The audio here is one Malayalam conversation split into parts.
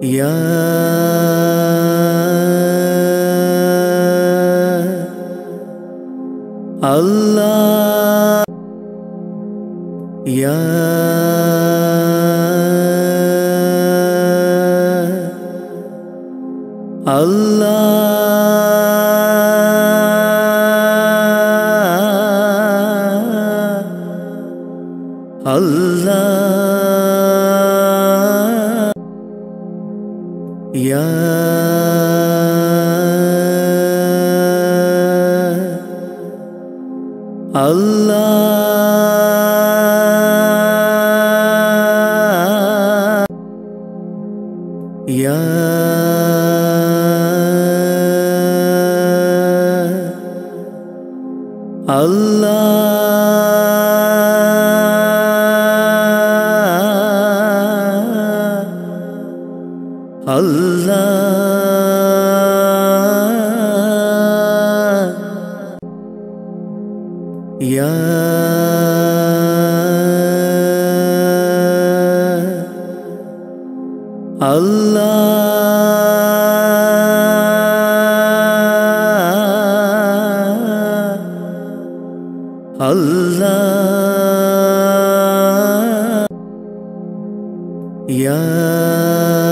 يا الله يا الله الله يا الله يا الله الله يا الله الله يا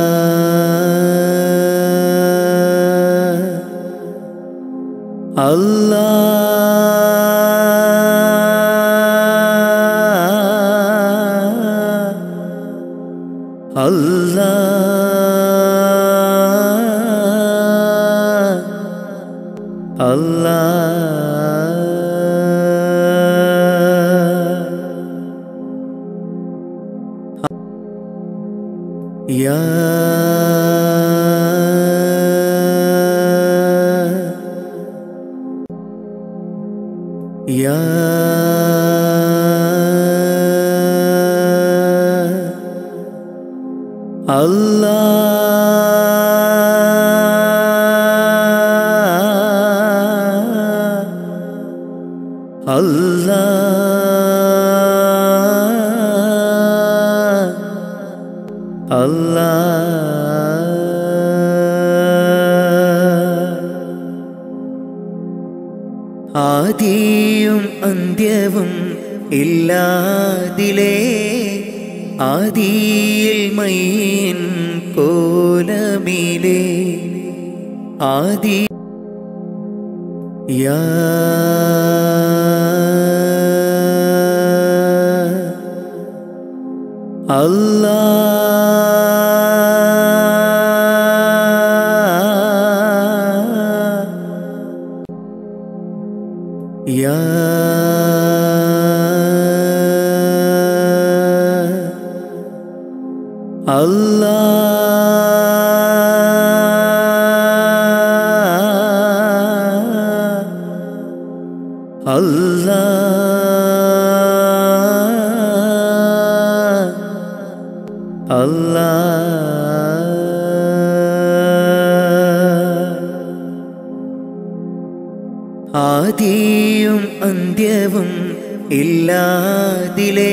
الله الله الله يا يا الله الله الله ആദിയും അന്ത്യവും ഇല്ലാതിലേ ആദിയിൽ മൈൻ കോലമിലേ ആദി യാ Allah يا الله الله الله ആദിയും അന്ത്യവും ഇല്ലാതിലേ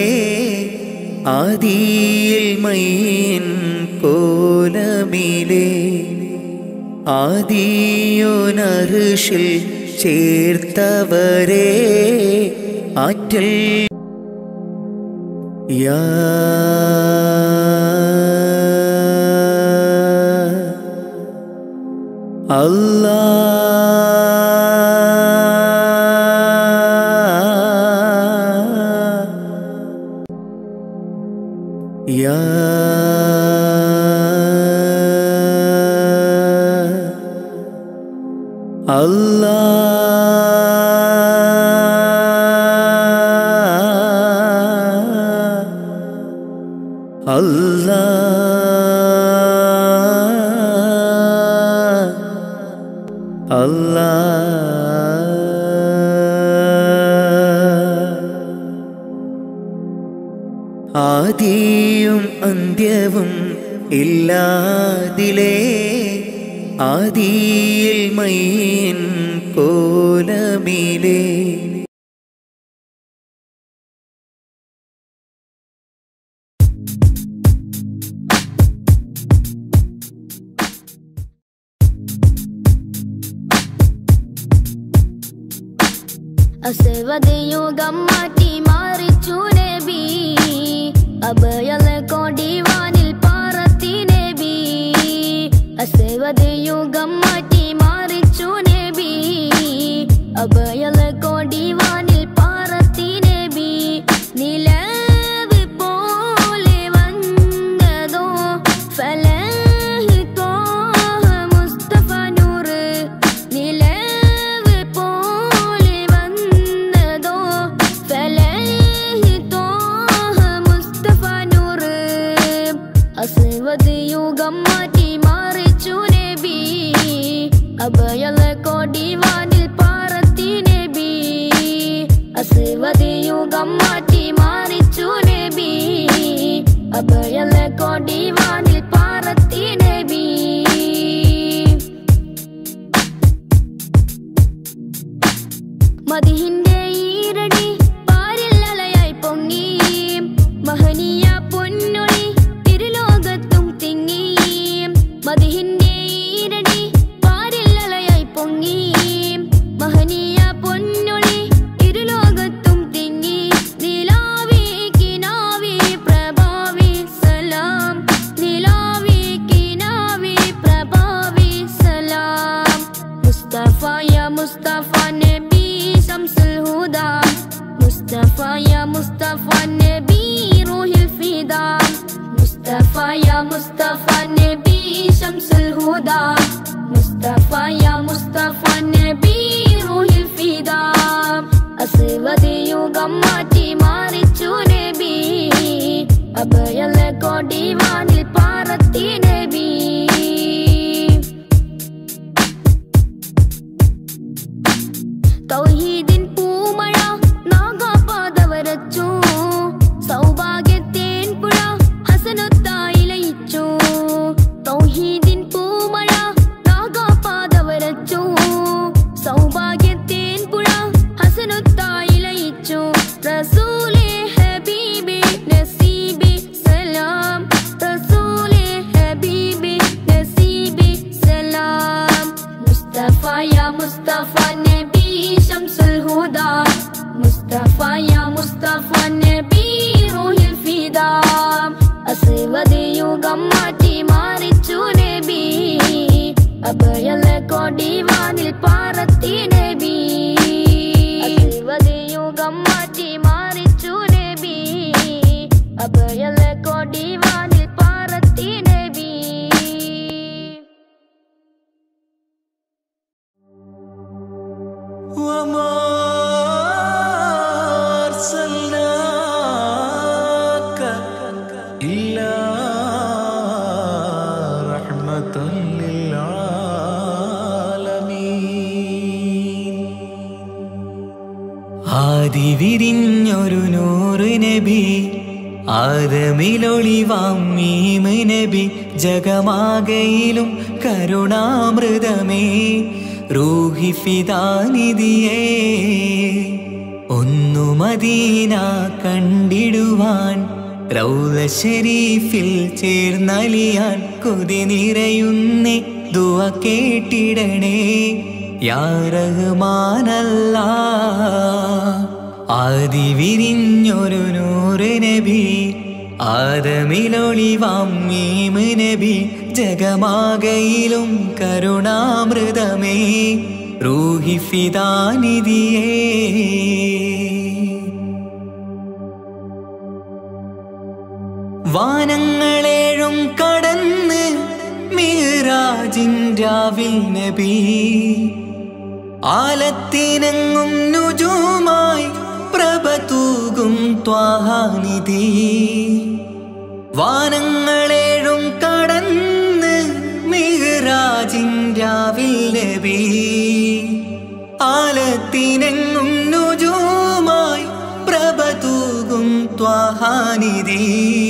ആദിയിൽ മൈൻ കോലമിലേ ആദിയോനറുഷിൽ ചേർത്തവരെ ആറ്റൽ യാ Allah يا الله الله الله ആദിയും അന്ത്യവും ഇല്ലാതിലേ ആദിയിൽ മൈൻ കോലമിലേ അസവതയുഗം മാറ്റി മാറിച്ചു നബി അഭയല കൊടിവാനിൽ പാറത്തി നബി അസവതയുഗം മാറ്റി മാറിച്ചു നബി അഭയല കൊടിവാനിൽ പാറത്തി നബി നിലവ് പോലെ വന്നതോ ഫലഹ് തോഹ മുസ്തഫ നൂറ് നിലവ് പോലെ വന്നതോ ഫലഹ് തോഹ മുസ്തഫ നൂറ് അസ്വദ് യുഗം മാറ്റി മാറിച്ചു നബി അഭയല കൊടിവാനിൽ പാറത്തി നബി അസ്വദ് യുഗം മാറ്റി മാറിച്ചു നബി അഭയല കൊടിവാനിൽ പാറത്തി നബി മതിഹിന്റെ ഈരടി പാരിൽ അലയായി പൊങ്ങി മഹനീയ പൊന്നൊളി തിരുലോകത്തും തിങ്ങി മതിഹിന്റെ ഈരടി പാരിൽ അലയായി പൊങ്ങി മഹനീയ പൊന്നൊളി തിരുലോകത്തും തിങ്ങി നിലാവി കിനാവി പ്രഭാവി സലാം നിലാവി കിനാവി പ്രഭാവി സലാം മുസ്തഫ യാ മുസ്തഫ നബി ശംസുൽ ഹുദ മുസ്തഫ യാ മുസ്തഫ നബി റൂഹിൽ ഫിദ മുസ്തഫ യാ മുസ്തഫ നബി ശംസുൽ ഹുദ മുസ്തഫ യാ മുസ്തഫ നബി റൂഹിൽ ഫിദ അസ്വദ് യുഗം മാറ്റി മാറിച്ചു നബി അഭയല കൊടിവാനിൽ പാറത്തി നബി തൗഹീദിൻ പൂമഴ നാഗാപാത വരച്ചു സൗഭാഗ്യത്തേൻ പുഴ ഹസനത്തായി ലയിച്ചു തൗഹീദിൻ പൂമഴ നാഗാപാത വരച്ചു സൗഭാഗ്യത്തേൻ പുഴ ഹസനത്തായി ലയിച്ചു റസൂലേ ഹബീബി നസീബി സലാം റസൂലേ ഹബീബി നസീബി സലാം മുസ്തഫ യാ മുസ്തഫ നബി ശംസുൽ ഹുദ മുസ്തഫ യാ മുസ്തഫ നബി റൂഹിൽ ഫിദ അസ്വദ് യുഗം മാറ്റി മാറിച്ചു നബി അഭയല കൊടിവാനിൽ പാറത്തി നബി അസ്വദ് യുഗം മാറ്റി മാറിച്ചു നബി അഭയല കൊടിവാനിൽ പാറത്തി നബി وما أرسلناك إلا رحمة للعالمين ആദി വിരിഞ്ഞൊരു നൂറ് നബി ആദമിലൊളിവാം മീമ് നബി ജഗമാകയിലും കരുണാമൃതമേ റൂഹി ഫിദാനിധിയേ ഒന്നു മദീന കണ്ടിടുവാൻ റൗല ഷരീഫിൽ ചേർന്നലിയാൻ കൊതി നിറയുന്നേ ദുവ കേട്ടിടണേ യാ റഹ്മാനല്ല ആദി വിരിഞ്ഞൊരു നൂറ് നബി ആദമിലൊളിവാം മീമ് നബി ജഗമാകയിലും കരുണാമൃതമേ റൂഹി ഫിദാനിധിയേ വാനങ്ങളേഴും കടന്ന് മീറാജിൻരാവിൽ നബി ആലത്തിനങ്ങും നുജുമായി പ്രഭ തൂകും ത്വാഹാനിധി വാനങ്ങളേഴും കടന്ന് മിഹ്റാജിൻരാവിൽ നബി ആലത്തിനെങ്ങും നുജുമായി പ്രഭ തൂകും ത്വാഹാനിധി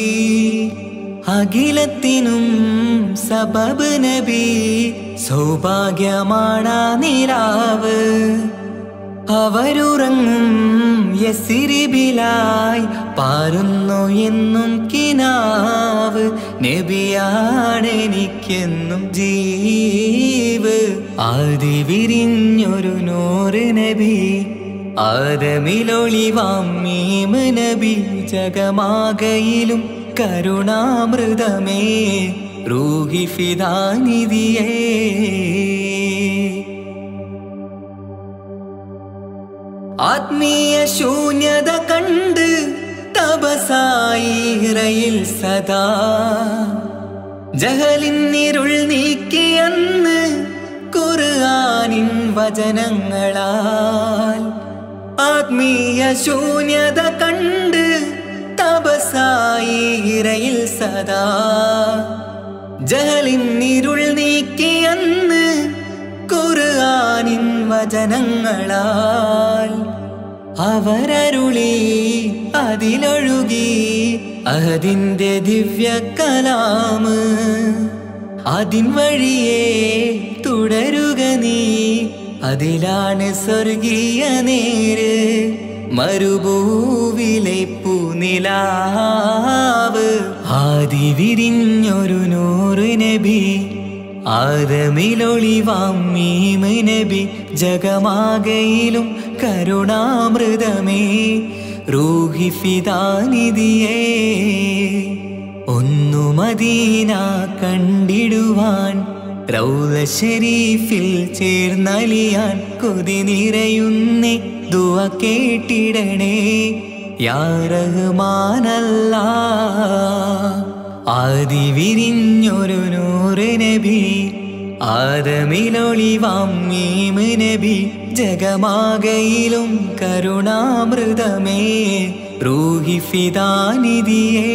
അഖിലത്തിനും സബബ് നബി സൗഭാഗ്യമാണാ നിലാവ് അവരുറങ്ങും യസിരിബിലായി പാരുന്നു എന്നും കിനാവ് നബിയാണെനിക്കെന്നും ജീവ് ആദി വിരിഞ്ഞൊരു നൂറ് നബി ആദമിലൊളിവാം മീമ് നബി ജഗമാകയിലും കരുണാമൃതമേ റൂഹി ഫിദാനിധിയേ ആത്മീയ ശൂന്യത കണ്ട് തപസായി ഇറയിൽ സദാ ജഹലിന്നിരുൾ നീക്കിയന്ന് ഖുർആനിൻ വചനങ്ങളാൽ ആത്മീയ ശൂന്യത കണ്ട് തപസായി ഇറയിൽ സദാ ജഹലിന്നിരുൾ നീക്കിയന്ന് ഖുർആനിൻ വചനങ്ങളാൽ അവരരുളി അതിലൊഴുകി അതിൻ്റെ ദിവ്യ കലാമ് അതിൻ വഴിയേ തുടരുക നീ അതിലാണ് സ്വർഗീയ നേര് മരുഭൂവിലെ പൂനിലാവ് ആദി വിരിഞ്ഞൊരു നൂറ് നബി ആദമിലൊളിവാം മീമ് നബി ജഗമാകയിലും കരുണാമൃതമേ റൂഹി ഫിദാനിധിയേ ഒന്നു മദീന കണ്ടിടുവാൻ റൗല ഷരീഫിൽ ചേർന്നലിയാൻ കൊതി നിറയുന്നേ ദുവ കേട്ടിടണേ യാ റഹ്മാനല്ലാ ആദി വിരിഞ്ഞൊരു നൂറ് നബി ആദമിലൊളിവാം മീമ് നബി ജഗമാകയിലും കരുണാമൃതമേ റൂഹി ഫിദാനിധിയേ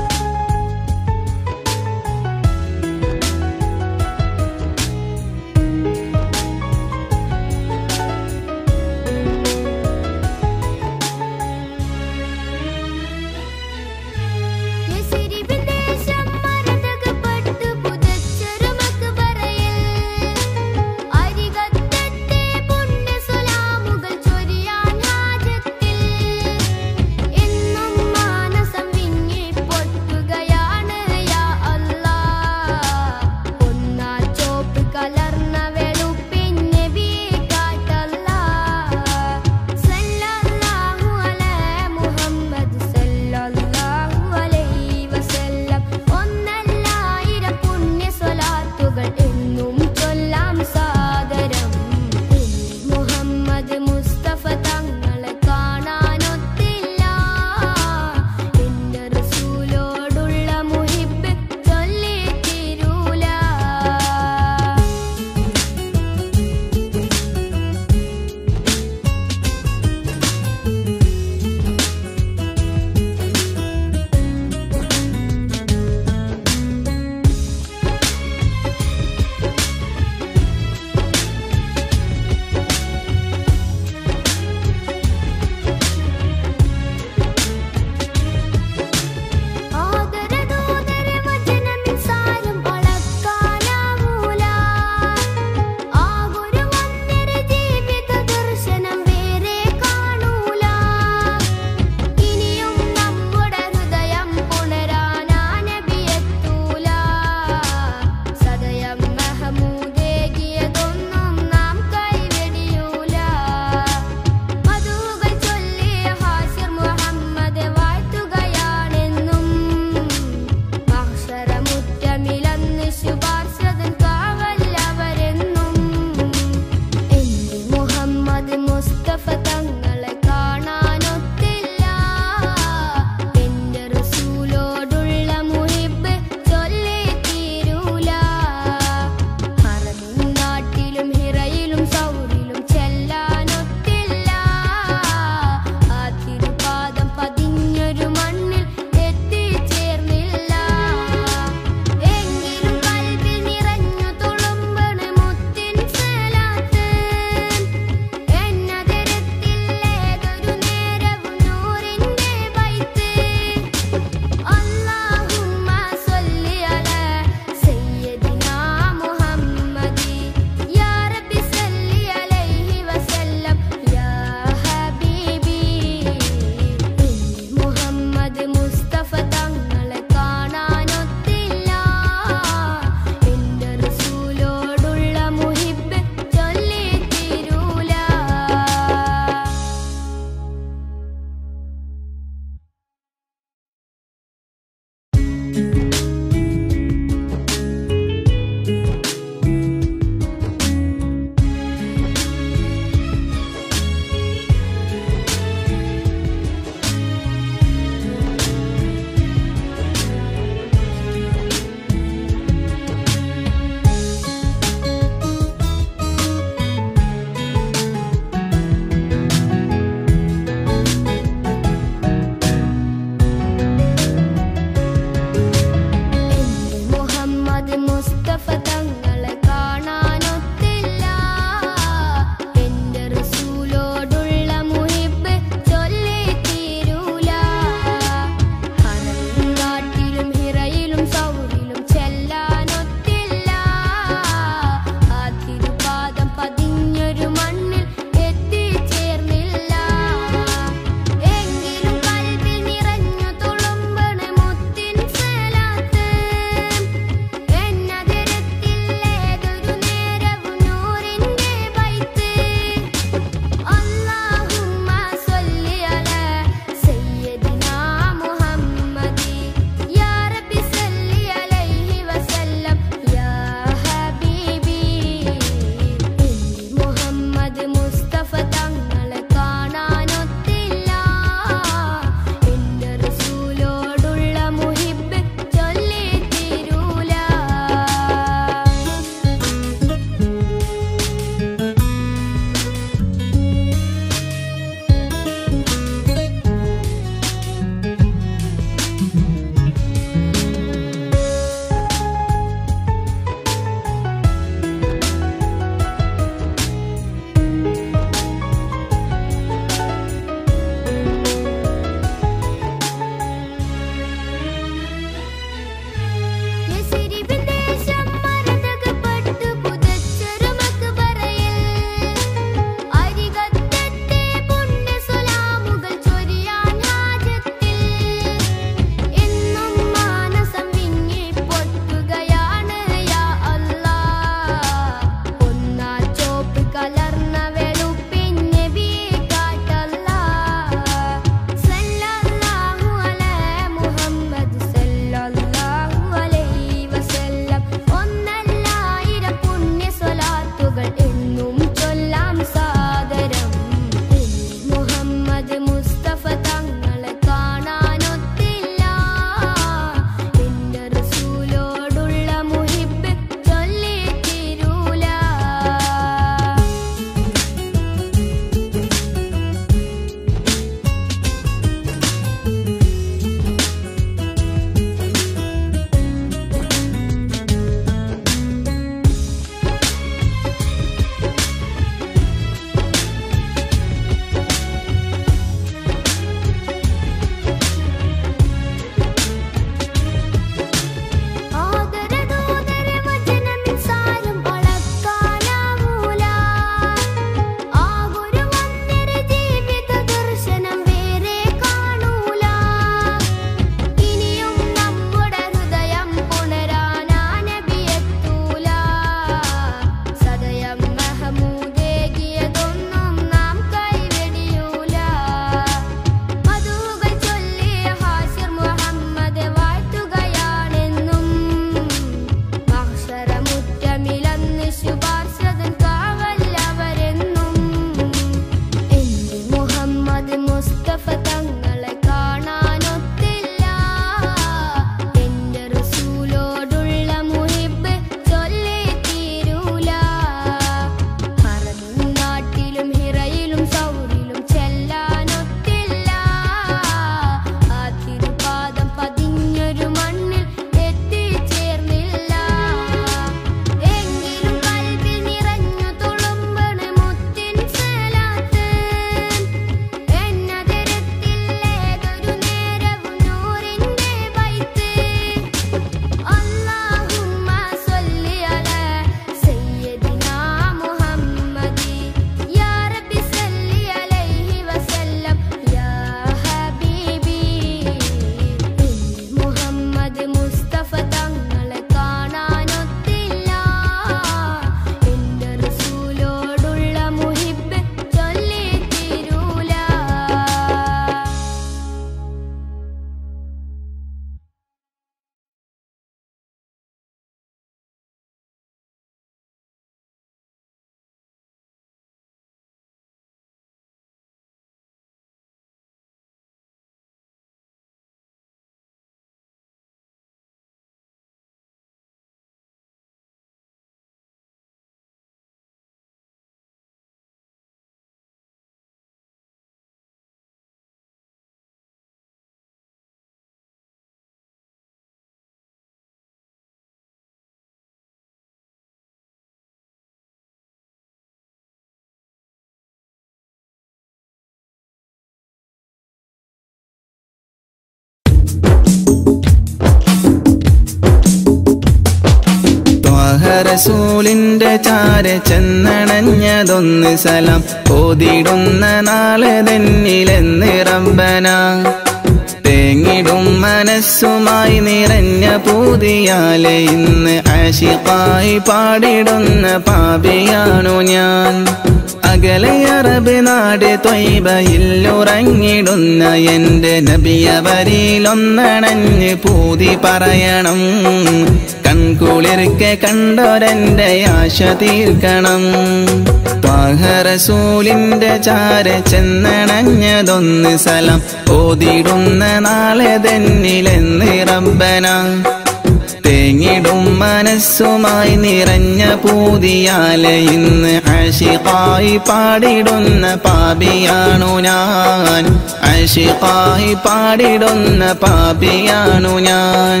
റസൂലിന്റെ ചാര ചെന്നണഞ്ഞതൊന്ന് സലം ഓതിടുന്ന നാളെ തന്നിലെന്ന് റബ്ബന തേങ്ങിടും മനസ്സുമായി നിറഞ്ഞ പൂതിയാലെ ഇന്ന് ആശിപ്പായി പാടിടുന്ന പാപിയാണു ഞാൻ അകലെ അറബ് നാട് തൊയ്ബയില്ലുറങ്ങിടുന്ന എന്റെ നബിയവരിലൊന്നണഞ്ഞ് പൂതി പറയണം കൺകുളിർക്കെ കണ്ടോരെന്റെ ആശ തീർക്കണം ത്വാഹറസൂലിന്റെ ചാര ചെന്നണഞ്ഞതൊന്ന് സലം ഓതിടുന്ന നാളെ തന്നിലെന്ന് റബ്ബന തേങ്ങിടും മനസ്സുമായി നിറഞ്ഞ പൂതിയാലെ ഇന്ന് അഷിഖായി പാടിടുന്ന പാപിയാണു ഞാൻ അഷിഖായി പാടിടുന്ന പാപിയാണു ഞാൻ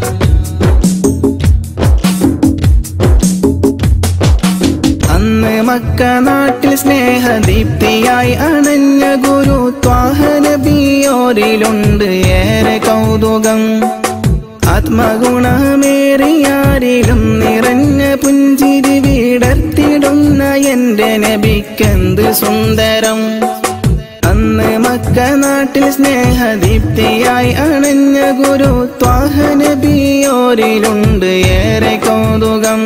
അന്ന് മക്ക നാട്ടിൽ സ്നേഹദീപ്തിയായി അണഞ്ഞ ഗുരു ത്വാഹനബിയോരിലുണ്ട് ഏറെ കൗതുകം ആത്മഗുണമേറിയാരിലും നിറഞ്ഞ പുഞ്ചിരി വീടർത്തിടുന്ന എന്റെ നബിക്കെന്ത് സുന്ദരം അന്ന് മക്ക നാട്ടിൽ സ്നേഹദീപ്തിയായി അണഞ്ഞ ഗുരു ത്വാഹനബിയോരിലുണ്ട് ഏറെ കൗതുകം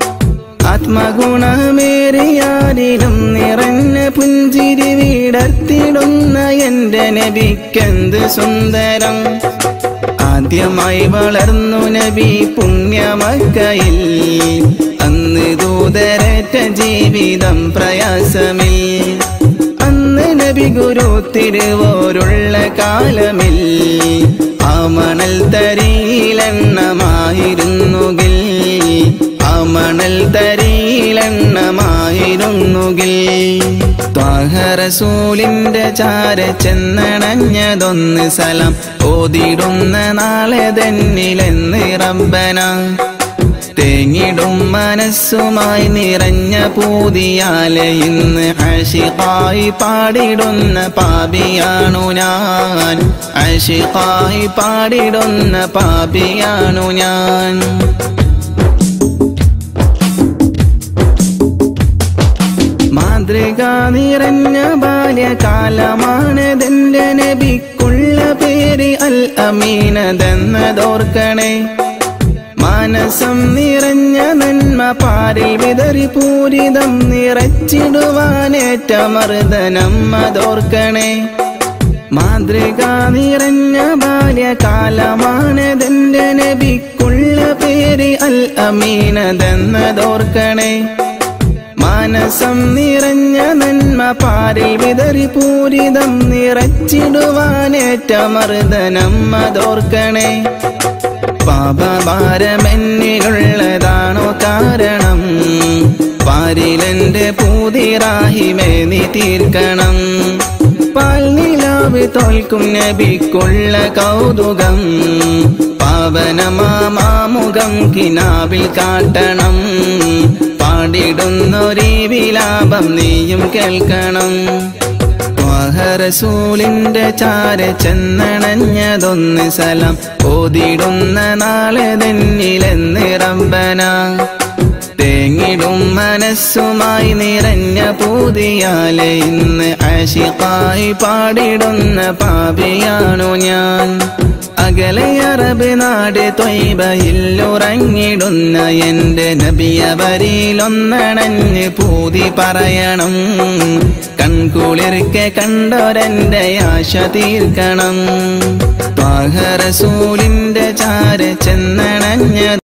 ആത്മഗുണമേറിയാരിലും നിറഞ്ഞ പുഞ്ചിരി വീടർത്തിടുന്ന എന്റെ നബിക്കെന്ത് സുന്ദരം ആദ്യമായി വളർന്നു നബി പുണ്യമക്കയിൽ അന്ന് ദൂതരറ്റ ജീവിതം പ്രയാസമിൽ അന്ന് നബി ഗുരു തിരുവോരുള്ള കാലമിൽ ആ മണൽ തരിയിലെണ്ണമായിരുന്നുകിൽ ആ മണൽ തരിയിലെണ്ണമായിരുന്നുകിൽ ത്വാഹറസൂലിന്റെ ചാര ചെന്നണഞ്ഞതൊന്ന് സലം ഓതിടുന്ന നാളെ തന്നിലെന്ന് റബ്ബന തേങ്ങിടും മനസ്സുമായി നിറഞ്ഞ പൂതിയാലെ ഇന്ന് അഷിഖായി പാടിടുന്ന പാപിയാണു ഞാൻ അഷിഖായി പാടിടുന്ന പാപിയാണു ഞാൻ മാതൃക നിറഞ്ഞ ബാല്യകാലമാണതെന്റെ നബിക്കുള്ള പേര് അൽ അമീനതെന്നതോർക്കണേ മാനസം നിറഞ്ഞ നന്മ പാരിൽ വിതറി പൂരിതം നിറച്ചിടുവാനേറ്റ മർദ്ദനം അതോർക്കണേ മാതൃക നിറഞ്ഞ ബാല്യകാലമാണതെന്റെ നബിക്കുള്ള പേര് അൽ അമീനതെന്നതോർക്കണേ മാനസം നിറഞ്ഞ നന്മ പാരിൽ വിതറി പൂരിതം നിറച്ചിടുവാനേറ്റ മർദ്ദനം അതോർക്കണേ പാപഭാരമെന്നിലുള്ളതാണോ കാരണം പാരിലെന്റെ പൂതിറാഹിമേ നീ തീർക്കണം പാൽ നിലാവ് തോൽക്കും നബിക്കുള്ള കൗതുകം പാവനമാമുഖം കിനാവിൽ കാട്ടണം പാടിടുന്നൊരീ വിലാപം നീയും കേൾക്കണം റസൂലിന്റെ ചാര ചെന്നണഞ്ഞതൊന്ന് സലം ഓതിടുന്ന നാളെ തന്നിലെന്ന് റബ്ബന തേങ്ങിടും മനസ്സുമായി നിറഞ്ഞ പൂതിയാലെ ഇന്ന് ആശിഖായി പാടിടുന്ന പാപിയാണു ഞാൻ അകലെ അറബ് നാട് തൊയ്ബയില്ലുറങ്ങിടുന്ന എന്റെ നബിയവരിലൊന്നണഞ്ഞ് പൂതി പറയണം കൺകുളിർക്കെ കണ്ടോരെന്റെ ആശ തീർക്കണം പാഹറസൂലിന്റെ ചാര ചെന്നണഞ്ഞ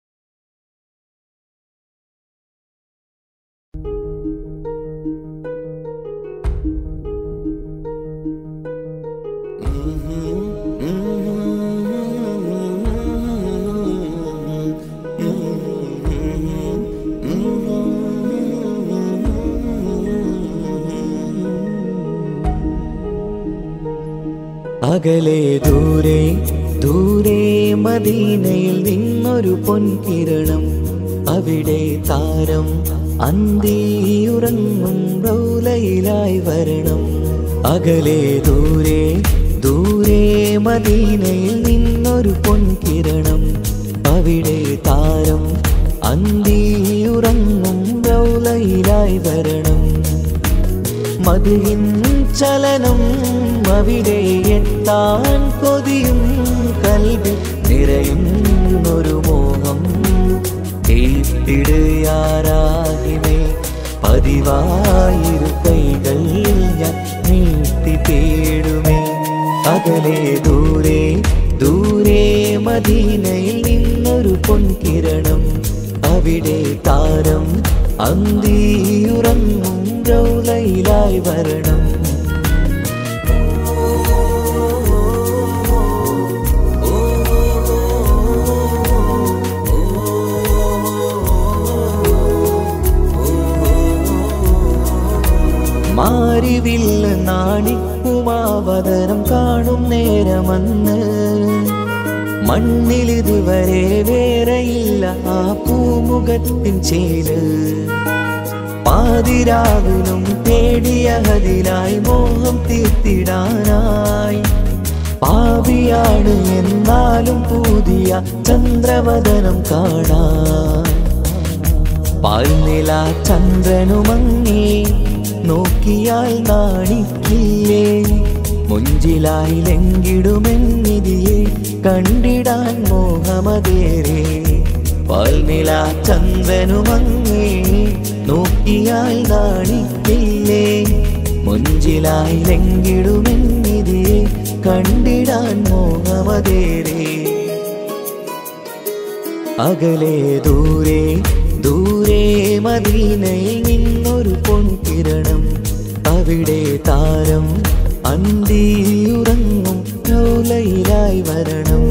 അകലെ ദൂരെ ദൂരെ മദീനയിൽ നിന്നൊരു പൊൻകിരണം അവിടെ താരം അന്തിയുറങ്ങും റൗലയിലായി വരണം അകലെ ദൂരെ ദൂരെ മദീനയിൽ നിന്നൊരു പൊൻകിരണം അവിടെ താരം അന്തിയുറങ്ങും വരണം മതിയിൻ ചലനം അവിടെ എത്താൻ കൊതിയും കൽവി നിറയുന്നൊരു മോഹം കേട്ടിടുയാരാകിമേ പതിവായിരു കൈകൾ ഞാൻ നീട്ടി തേടുമേ അകലെ ദൂരെ ദൂരെ മദീനയിൽ നിന്നൊരു പൊൻകിരണം അവിടെ താരം അന്തിയുറങ്ങും രൗലയിലായി വരണം മാരിവില്ല നാണിക്കുമാവതരം കാണും നേരമന്ന് മണ്ണിലിതുവരെ വേറെയില്ല ആ പൂമുഖത്തിൻ ചേല് പാതിരാവിലും തേടിയ ഹതിലായി മോഹം തീർത്തിടാനായി പാവിയാണ് എന്നാലും പുതിയ ചന്ദ്രവദനം കാണാൻ പാൽനില ചന്ദ്രനുമങ്ങി നോക്കിയാൽ നാണിക്കില്ലേ മുഞ്ചിലായി ലങ്കിടുമെന്നിതിയെ കണ്ടിടാൻ മോഹമതേരെ പാൽനില ചന്ദ്രനുമങ്ങി നോക്കിയാൽ നാണിക്കില്ലേ മുഞ്ചിലായി ലങ്കിടുമെന്നിതിയെ കണ്ടിടാൻ മോഹമതേരേ അകലെ ദൂരെ ദൂരെ മദീനയിൽ നിന്നൊരു പൊൻകിരണം അവിടെ താരം അന്തിയുറങ്ങും ലോലയിലായി വരണം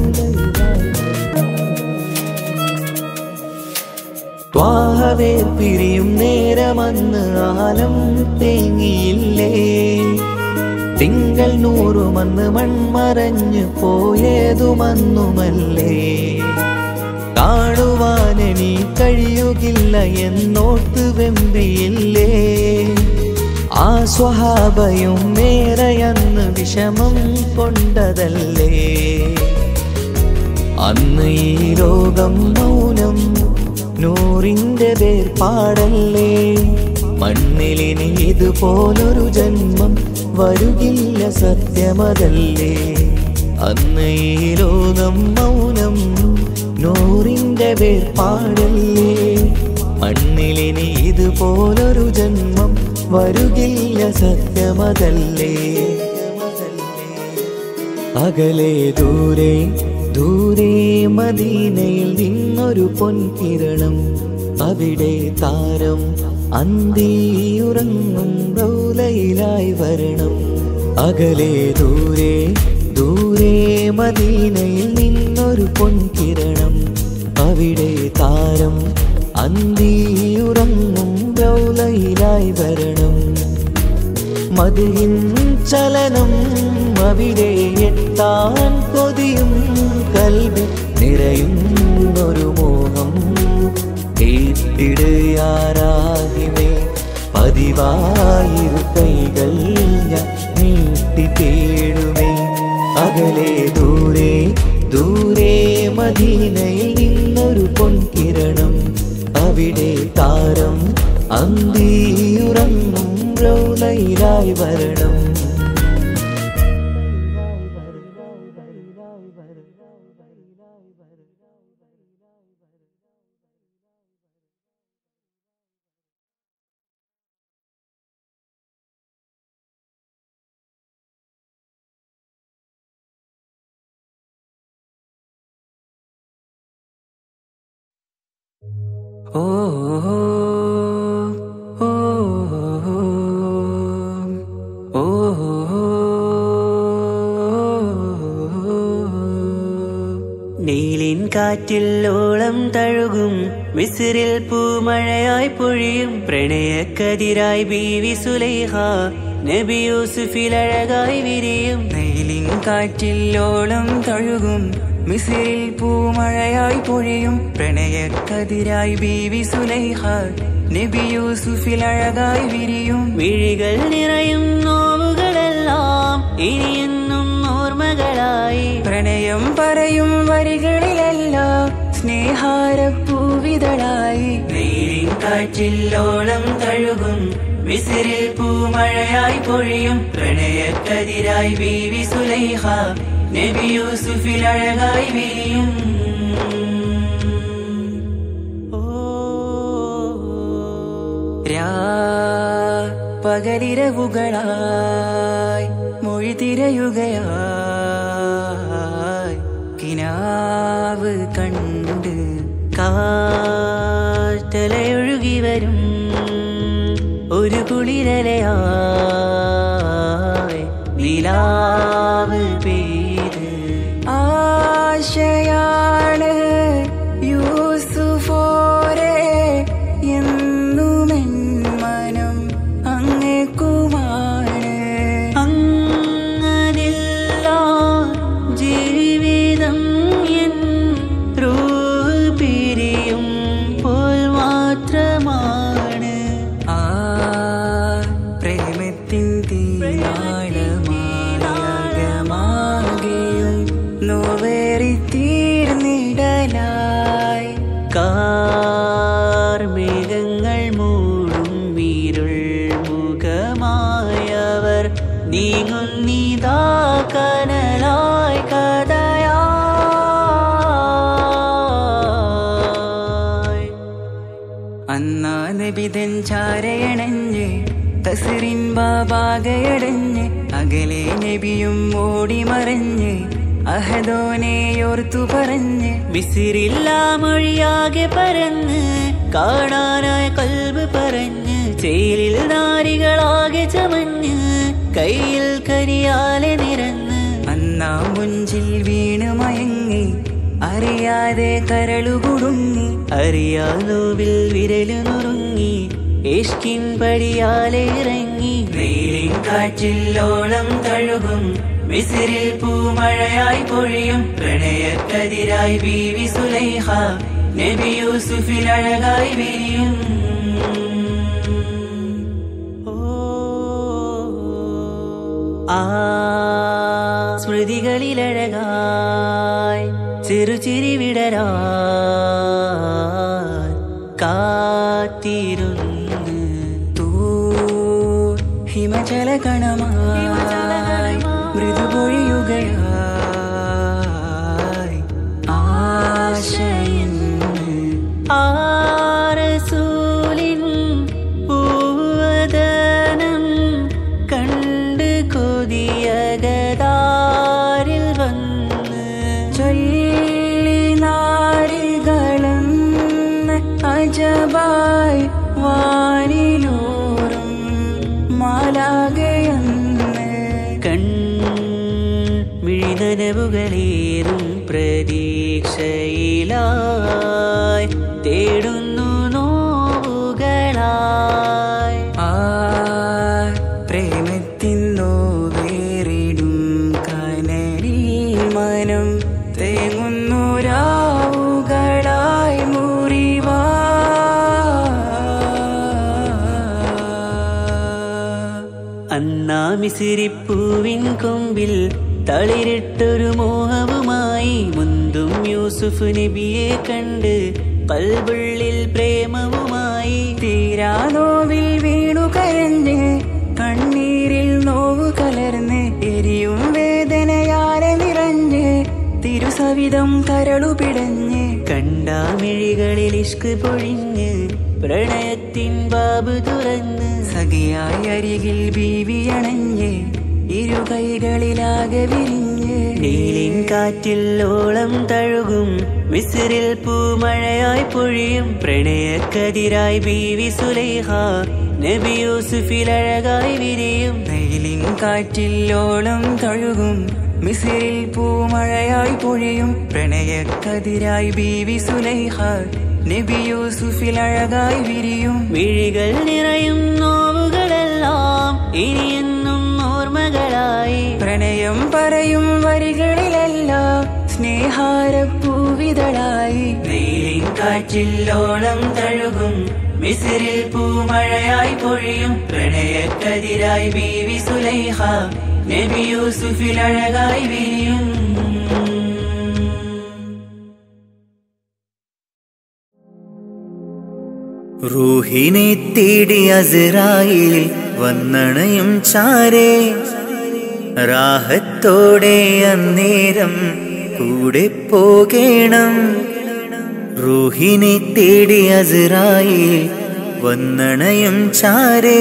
ത്വാഹവേർ പിരിയും നേരമന്ന് ആലം തേങ്ങിയില്ലേ തിങ്കൾ നൂറുമന്ന് മൺമറഞ്ഞു പോയതുമന്നുമല്ലേ കാണുവാനെനി കഴിയുകില്ല എന്നോർത്ത് വെമ്പിയില്ലേ ആ സ്വഹാബയും മേറയന്ന് വിഷമം കൊണ്ടതല്ലേ അന്ന് ഈ ലോകം മൗനം നൂറിന്റെ വേർപാടല്ലേ മണ്ണിലിനി ഇതുപോലൊരു ജന്മം വരുകില്ല സത്യമതല്ലേ അന്ന് ഈ ലോകം മൗനം നൂറിന്റെ വേർപാടല്ലേ മണ്ണിലിനി ഇതുപോലൊരു ജന്മം വരുകില്ല സത്യമതല്ലേ അകലെ ദൂരെ ദൂരെ മദീനയിൽ നിന്നൊരു പൊൻകിരണം അവിടെ താരം അന്തിയുറങ്ങും റൗലയിലായി വരണം അകലെ ദൂരെ ദൂരെ മദീനയിൽ നിന്നൊരു പൊൻകിരണം അവിടെ താരം അന്തിയുറങ്ങും റൗലയിലായി വരണം മതിയിൻ ചലനം അവിടെ എത്താൻ കൊതിയും കൽവി നിറയുന്നൊരു മോഹം കേട്ടിടുയാരാകിമേ പതിവായിരു കൈകൾ ഞാൻ നീട്ടി തേടുമേ അകലെ ദൂരെ ദൂരെ മദീനയിൽ നിന്നൊരു പൊൻകിരണം അവിടെ താരം അന്തിയുറങ്ങും റൗലയിലായി വരണം ഓ ഓ ഓ നീലിൻ കാറ്റിൽ ഓളം തഴുകും മിസിറിൽ പൂമഴയായി പൊഴിയും പ്രണയക്കതിരായി ബീവി സുലൈഹ നബി യൂസുഫിൽ അഴകായി വിരിയും നീലിൻ കാറ്റിൽ ഓളം തഴുകും മിസിറിൽ പൂമഴയായി പൊഴിയും പ്രണയക്കതിരായി ബീവി സുലൈഹ നബി യൂസുഫിൽ അഴകായി വിരിയും മിഴികൾ നിറയും നോവുകളെല്ലാം ഇനിയെന്നും ഓർമ്മകളായി പ്രണയം പറയും വരികളിലല്ല സ്നേഹാരപ്പൂവിതളായി നീലി നീലിൻ കാറ്റില്ലോളം തഴുകും മിസിരിൽ പൂമഴയായി പൊഴിയും പ്രണയക്കതിരായി ബീവി സുലൈഹ നബി യൂസുഫിൽ അഴകായി വിരിയും രാ പകലിരവുകളായി മൊഴി തിരയുകയായി കിനാവ് കണ്ട് കാറ്റലയൊഴുകി വരും ഒരു കുളിരലയായി നിലാവ് പെയ്ത് ആശയാണ് യൂസുഫോരെ എന്നുമെൻ മനം അങ്ങേക്കുമാണ് അങ്ങനില്ല ജീവിതം എൻ റൂഹ് പിരിയും പോൽ മാത്രമാണ് ആ പ്രേമത്തിൻ തീരാളമാകമാകെയും നോവേറി തീർന്നിടലായി കാർമേഘങ്ങൾ മൂടും വീരുൾ മുഖമായവർ നീങ്ങുന്നിതാ കനലായി കഥയായി അന്നാ നബിതൻ ചാരയണഞ്ഞ് തസറിൻ ബാബാകയടഞ്ഞ് അകലെ നബിയും ഓടി മറഞ്ഞ് അഹദോനെയോർത്തു പറഞ്ഞ് മിസിറില്ല മൊഴിയാകെ പരന്ന് കാണാനായ കൽബ് പറഞ്ഞ് ചേലിൽ നാരികളാകെ ചമഞ്ഞ് കയ്യിൽ കരിയാലെ നിരന്ന് അന്നാ മുഞ്ചിൽ വീണ് മയങ്ങി അറിയാതെ കരളുകുടുങ്ങി അറിയാലോവിൽ വിരലു നുറുങ്ങി ഇഷ്കിൻ പടിയാലെ ഇറങ്ങി വെയിലിൻ കാറ്റില്ലോളം തഴുകും മിസിരിൽ പൂമഴയായി പൊഴിയും പ്രണയക്കതിരായി ബീവി സുലൈഹ നബി യൂസുഫിൽ അഴകായി വിരിയും ആ സ്മൃതികളിലഴകായി ചെറുചിരി വിടരാ കാത്തിരുന്ന് തൂ ഹിമചല കണമായി മൃദുപൊഴിയുകയായി ആശയിന്ന് ആരസൂലിൻ പൂവദനം കണ്ട് കൊതിയകതാരിൽ വന്ന് ചൊല്ലി നാരികളെന്ന് അജബായി വാനിലൂറും മാലാകയെന്ന് കൺ മിഴിനനവുകളേറും പ്രതീക്ഷയിലായി തേടുന്നു നോവുകളായി ആ പ്രേമത്തിന്നോ വേറിടും കനലിൽ മനം തേങ്ങുന്നു രാവുകളായി മുറിവാ അന്നാ മിസിരിപ്പൂവിൻ കൊമ്പിൽ തളിരിട്ടൊരു മോഹവുമായി മുന്തും യൂസുഫ് നബിയെ കണ്ട് കൽബുള്ളിൽ പ്രേമവുമായി തീരാനോവിൽ വീണു കരഞ്ഞ് കണ്ണീരിൽ നോവ് കലർന്ന് എരിയും വേദനയാലെ നിറഞ്ഞ് തിരുസവിധം കരളു പിടഞ്ഞ് കണ്ടാമിഴികളിൽ ഇഷ്ക് പൊഴിഞ്ഞ് പ്രണയത്തിൻ ബാബ് തുറന്ന് സഖിയായി അരികിൽ ബീവിയണഞ്ഞ് ഇരു കൈകളിലാകെ വിരിഞ്ഞ് നീലിൻ കാറ്റില്ലോളം തഴുകും മിസിറിൽ പൂമഴയായി പൊഴിയും പ്രണയക്കതിരായി ബീവി സുലൈഹ നബി യൂസുഫിൽ അഴകായി വിരിയും വെയിലിൻ കാറ്റില്ലോളം തഴുകും മിസിറിൽ പൂമഴയായി പൊഴിയും പ്രണയക്കതിരായി ബീവി സുലൈഹ നബി യൂസുഫിൽ അഴകായി വിരിയും മിഴികൾ നിറയും നോവുകളെല്ലാം ഇനിയെന്നും ഓർമ്മകളായി പ്രണയം പറയും വരികളിലെല്ലാം സ്നേഹാരപ്പൂവിതളായി വെയിലിൻ കാറ്റില്ലോളം തഴുകും മിസിറിൽ പൂമഴയായി പൊഴിയും പ്രണയക്കതിരായി ബീവി സുലൈഹ നബി യൂസുഫിൽ അഴകായി വിരിയും റൂഹിനെ തേടി അസറായിൽ വന്നണയും ചാരേ രാഹത്തോടെ അന്നേരം കൂടെ പോകേണം റൂഹിനെ തേടി അസറായിൽ വന്നണയും ചാരേ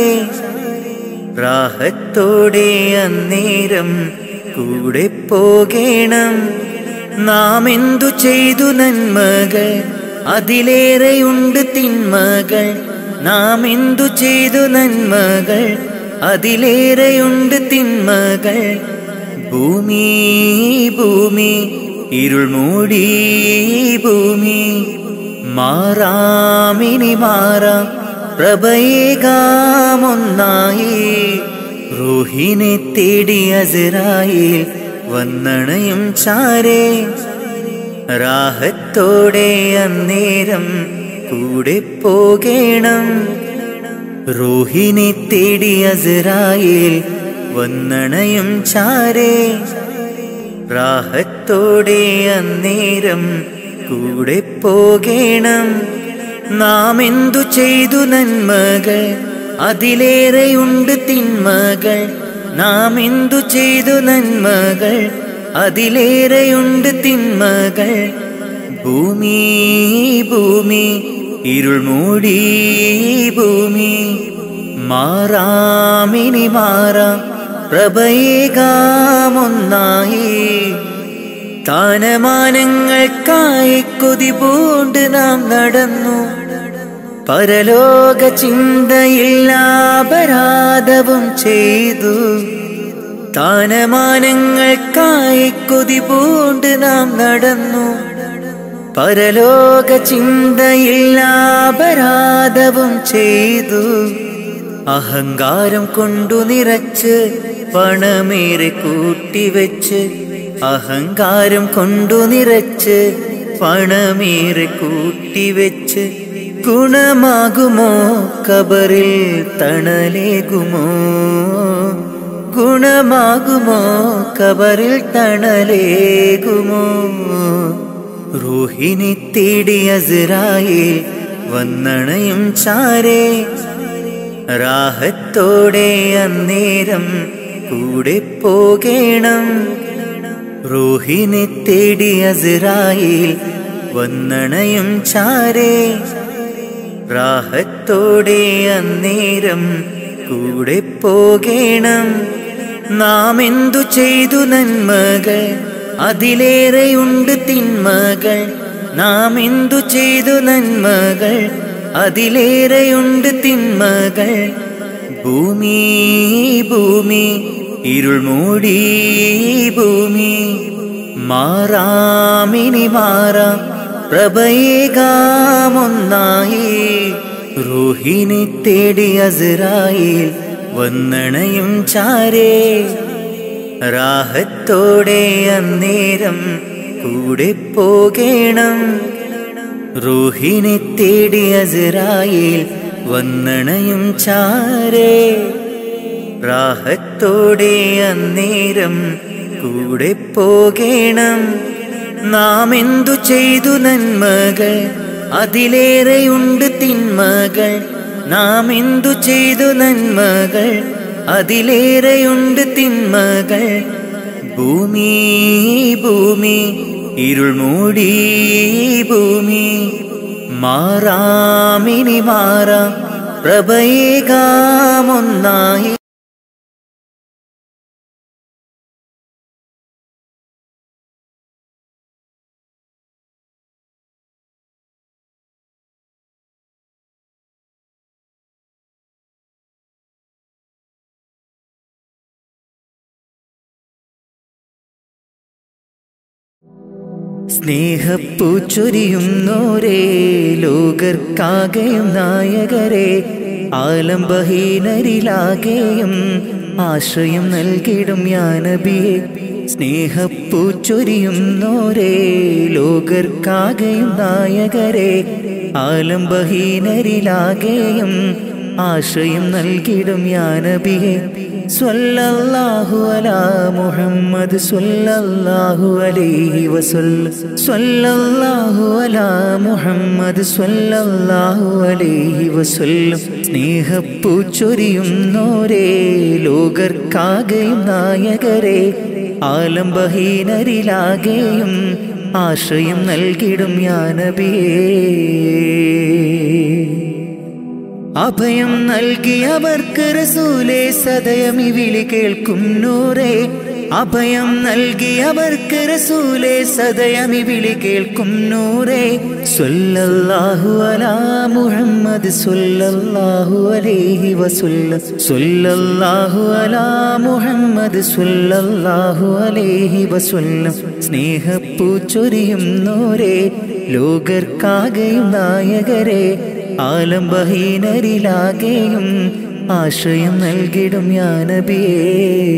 രാഹത്തോടെ അന്നേരം കൂടെ പോകേണം നാം എന്തു ചെയ്തു നന്മകൾ അതിലേറെയുണ്ട് തിന്മകൾ നാം എന്തു ചെയ്തു നന്മകൾ അതിലേറെയുണ്ട് തിന്മകൾ ഭൂമി ഭൂമി ഇരുൾ മൂടി ഭൂമി മാറാമിനി മാറാം പ്രഭയേകാമൊന്നായി റൂഹിനെ തേടി അസറായിൽ വന്നണയും ചാരേ രാഹത്തോടെ അന്നേരം കൂടെ പോകേണം റൂഹിനെ തേടി അസറായിൽ വന്നണയും ചാരേ രാഹത്തോടെ അന്നേരം കൂടെ പോകേണം നാം എന്തു ചെയ്തു നന്മകൾ അതിലേറെയുണ്ട് തിന്മകൾ നാം എന്തു ചെയ്തു നന്മകൾ അതിലേറെയുണ്ട് തിന്മകൾ ഭൂമി ഭൂമി ഇരുൾ മൂടി ഭൂമി മാറാമിനി മാറാം പ്രഭയേകാമൊന്നായി താനമാനങ്ങൾക്കായി കൊതി പൂണ്ട് നാം നടന്നു പരലോക ചിന്തയില്ലാപരാധവും ചെയ്തു താനമാനങ്ങൾക്കായി കൊതി പൂണ്ട് നാം നടന്നു പരലോക ചിന്തയില്ലാപരാധവും ചെയ്തു അഹങ്കാരം കൊണ്ടു നിറച്ച് പണമേറെ കൂട്ടിവെച്ച് അഹങ്കാരം കൊണ്ടു നിറച്ച് പണമേറെ കൂട്ടിവെച്ച് ഗുണമാകുമോ കബറിൽ തണലേകുമോ ഗുണമാകുമോ കബറിൽ തണലേകുമോ റൂഹിനെ തേടി അസറായിൽ വന്നണയും ചാരേ രാഹത്തോടെ അന്നേരം കൂടെ പോകേണം റൂഹിനെ തേടി അസറായിൽ വന്നണയും ചാരേ രാഹത്തോടെ അന്നേരം കൂടെ പോകേണം നാം എന്തു ചെയ്തു നന്മകൾ അതിലേറെയുണ്ട് തിന്മകൾ നാം എന്തു ചെയ്തു നന്മകൾ അതിലേറെയുണ്ട് തിന്മകൾ ഭൂമി ഭൂമി ഇരുൾ മൂടി ഭൂമി മാറാമിനി മാറാം പ്രഭയേകാമൊന്നായി റൂഹിനെ തേടി അസറായിൽ വന്നണയും ചാരേ രാഹത്തോടെ അന്നേരം കൂടെ പോകേണം റൂഹിനെ തേടി അസറായിൽ വന്നണയും ചാരേ രാഹത്തോടെ അന്നേരം കൂടെ പോകേണം നാം എന്തു ചെയ്തു നന്മകൾ അതിലേറെയുണ്ട് തിന്മകൾ നാം എന്തു ചെയ്തു നന്മകൾ അതിലേറെയുണ്ട് തിന്മകൾ ഭൂമി ഭൂമി ഇരുൾ മൂടി ഭൂമി മാറാമിനി മാറാം പ്രഭയേകാമൊന്നായി സ്നേഹപ്പൂച്ചൊരിയുന്നോരേ ലോകർക്കാകെയും നായകരെ ആലംബഹീനരിലാകെയും ആശ്രയം നൽകിടും യാനബിയെ സ്നേഹപ്പൂച്ചൊരിയുന്നോരേ ലോകർക്കാകെയും നായകരെ ആലംബഹീനരിലാകെയും ആശ്രയം നൽകിടും യാനബിയെ സ്വല്ലല്ലാഹു അലാ മുഹമ്മദ് സ്വല്ലല്ലാഹു അലൈഹി വസല്ലം സ്വല്ലല്ലാഹു അലാ മുഹമ്മദ് സ്വല്ലല്ലാഹു അലൈഹി വസല്ലം സ്നേഹപ്പൂ ചൊരിയുന്നോരേ ലോകർക്കാകെയും നായകരെ ആലംബഹീനരിലാകെയും ആശ്രയം നൽകിടും യാനബിയേ അഭയം നൽകിയവർക്ക് റസൂലേ സദയമി വിളി കേൾക്കും നൂറേ അഭയം നൽകിയവർക്ക് റസൂലേ സദയമി വിളി കേൾക്കും നൂറേ സ്വല്ലല്ലാഹു അലാ മുഹമ്മദ് സ്വല്ലല്ലാഹു അലൈഹി വസല്ലം സ്വല്ലല്ലാഹു അലാ മുഹമ്മദ് സ്വല്ലല്ലാഹു അലൈഹി വസല്ലം സ്നേഹപ്പൂ ചൊരിയുന്നോരേ ലോകർക്കാകെയും നായകരെ ആലംബഹീനരിലാകെയും ആശ്രയം നൽകിടും യാനബിയേ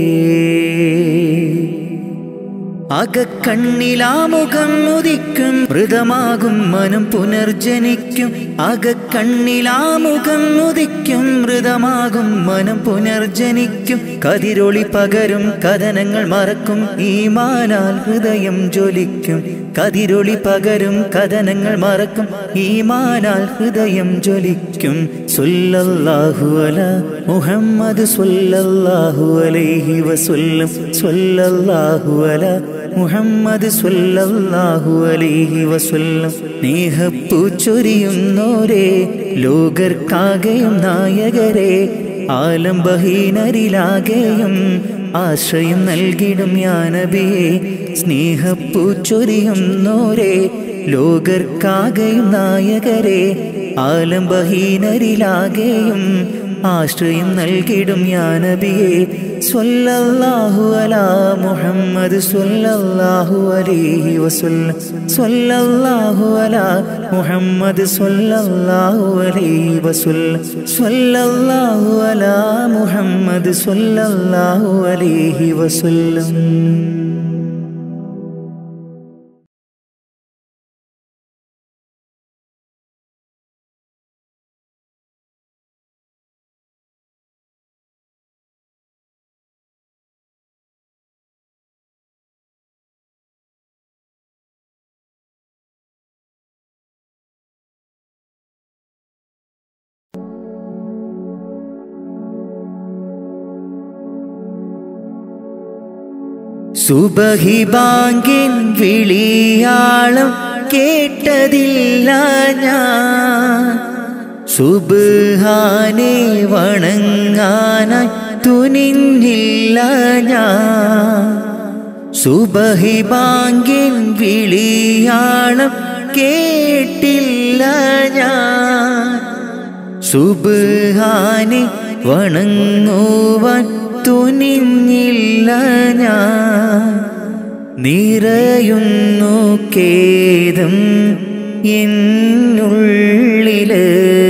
അകക്കണ്ണിലാമുഖം ഉദിക്കും മൃതമാകും മനം പുനർജനിക്കും അകക്കണ്ണിലാമുഖം ഉദിക്കും മൃതമാകും മനം പുനർജനിക്കും കതിരൊളി പകരും കഥനങ്ങൾ മറക്കും ഈമാനാൽ ഹൃദയം ജ്വലിക്കും കതിരൊളി പകരും കഥനങ്ങൾ മറക്കും ഈമാനാൽ ഹൃദയം ജ്വലിക്കും സ്വല്ലല്ലാഹു അല മുഹമ്മദ് സ്വല്ലല്ലാഹു അലൈഹി വസല്ലം സ്വല്ലല്ലാഹു അല മുഹമ്മദ് സ്വല്ലല്ലാഹു അലൈഹി വസല്ലം സ്നേഹപ്പൂ ചൊരിയുന്നോരേ ലോകർക്കാകെയും നായകരെ ആലംബഹീനരിലാകെയും ആശ്രയം നൽകിടും യാനബിയെ സ്നേഹപ്പൂ ചൊരിയുന്നോരേ ലോകർക്കാകെയും നായകരെ ആലംബഹീനരിലാകെയും ആശ്രയം നൽകിടും യാനബിയെ സ്വല്ലല്ലാഹു അലാ മുഹമ്മദ് സ്വല്ലല്ലാഹു അലൈഹി വസല്ലം സ്വല്ലല്ലാഹു അലാ മുഹമ്മദ് സ്വല്ലല്ലാഹു അലൈഹി വസല്ലം സ്വല്ലല്ലാഹു അലാ മുഹമ്മദ് സ്വല്ലല്ലാഹു അലൈഹി വസല്ലം സുബഹി ബാങ്കിൻ വിളിയാളം കേട്ടതില്ല ഞാൻ സുബാനെ വണങ്ങാനായി തുനിഞ്ഞില്ല ഞാൻ സുബഹി ബാങ്കിൻ വിളിയാളം കേട്ടില്ല ഞാൻ സുബാനെ വണങ്ങുവാൻ തുനിഞ്ഞില്ല ഞാൻ നിറയുന്നു കേദം എന്നുള്ളില്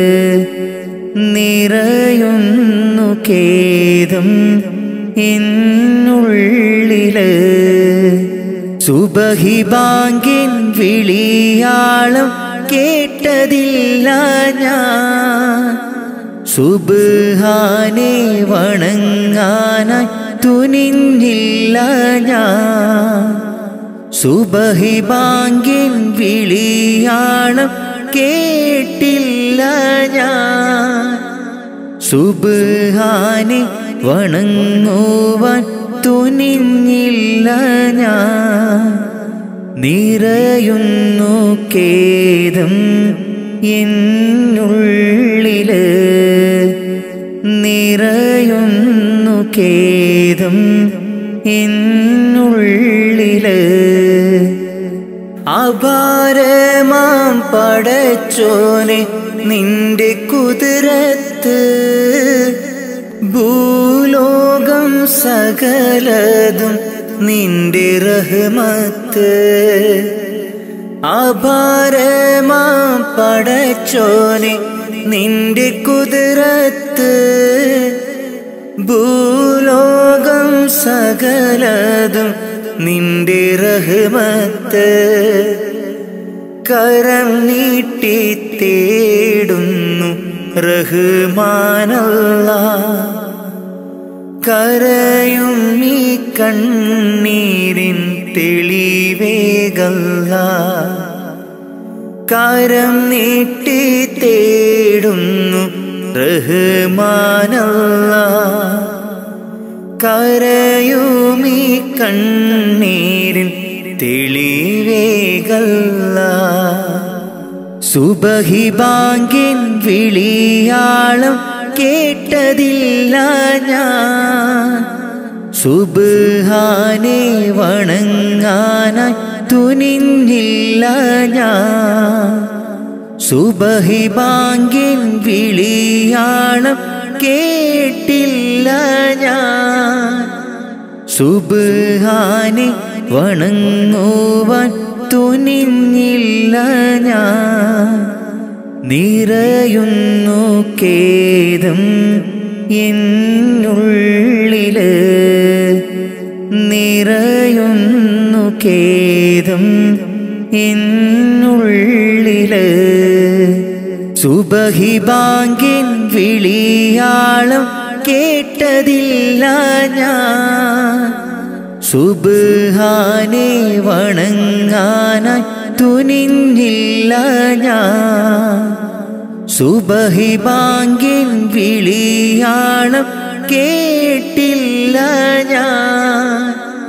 നിറയുന്നു കേദം എന്നുള്ളില് സുബഹി ബാങ്കിൻ വിളിയാളം കേട്ടതില്ല ഞാൻ സുബാനെ വണങ്ങാനായി തുനിഞ്ഞില്ല ഞാൻ സുബഹി ബാങ്കിൻ വിളിയാളം കേട്ടില്ല ഞാൻ സുബാനെ വണങ്ങുവാൻ തുനിഞ്ഞില്ല ഞാൻ നിറയുന്നു കേദം എന്നുള്ളില് നിറയുന്നു കേദം എന്നുള്ളില് അപാരമാം പടച്ചോനെ നിന്റെ കുതിരത്ത് ഭൂലോകം സകലതും നിന്റെ റഹ്മത്ത് അപാരമാം പടച്ചോനെ നിന്റെ കുതിരത്ത് ഭൂലോകം സകലതും നിന്റെ റഹ്മത്ത് കരം നീട്ടി തേടുന്നു റഹ്മാനല്ല കരയും ഈ കണ്ണീരിൻ തെളിവേകല്ല കരം നീട്ടി തേടുന്നു റഹ്മാനല്ല കരയുമീ കണ്ണീരിൻ തെളിവേകല്ല സുബഹി ബാങ്കിൻ വിളിയാളം കേട്ടതില്ല ഞാൻ സുബാനെ വണങ്ങാനായി തുനിഞ്ഞില്ല ഞാൻ സുബഹി ബാങ്കിൻ വിളിയാളം കേട്ടില്ല ഞാൻ സുബാനെ വണങ്ങുവാൻ തുനിഞ്ഞില്ല ഞാൻ നിറയുന്നു കേദം എന്നുള്ളില് നിറയുന്നു കേദം എന്നുള്ളില് സുബഹി ബാങ്കിൻ വിളിയാളം കേട്ടതില്ല ഞാൻ സുബാനെ വണങ്ങാനായി തുനിഞ്ഞില്ല ഞാൻ സുബഹി ബാങ്കിൻ വിളിയാളം കേട്ടില്ല ഞാൻ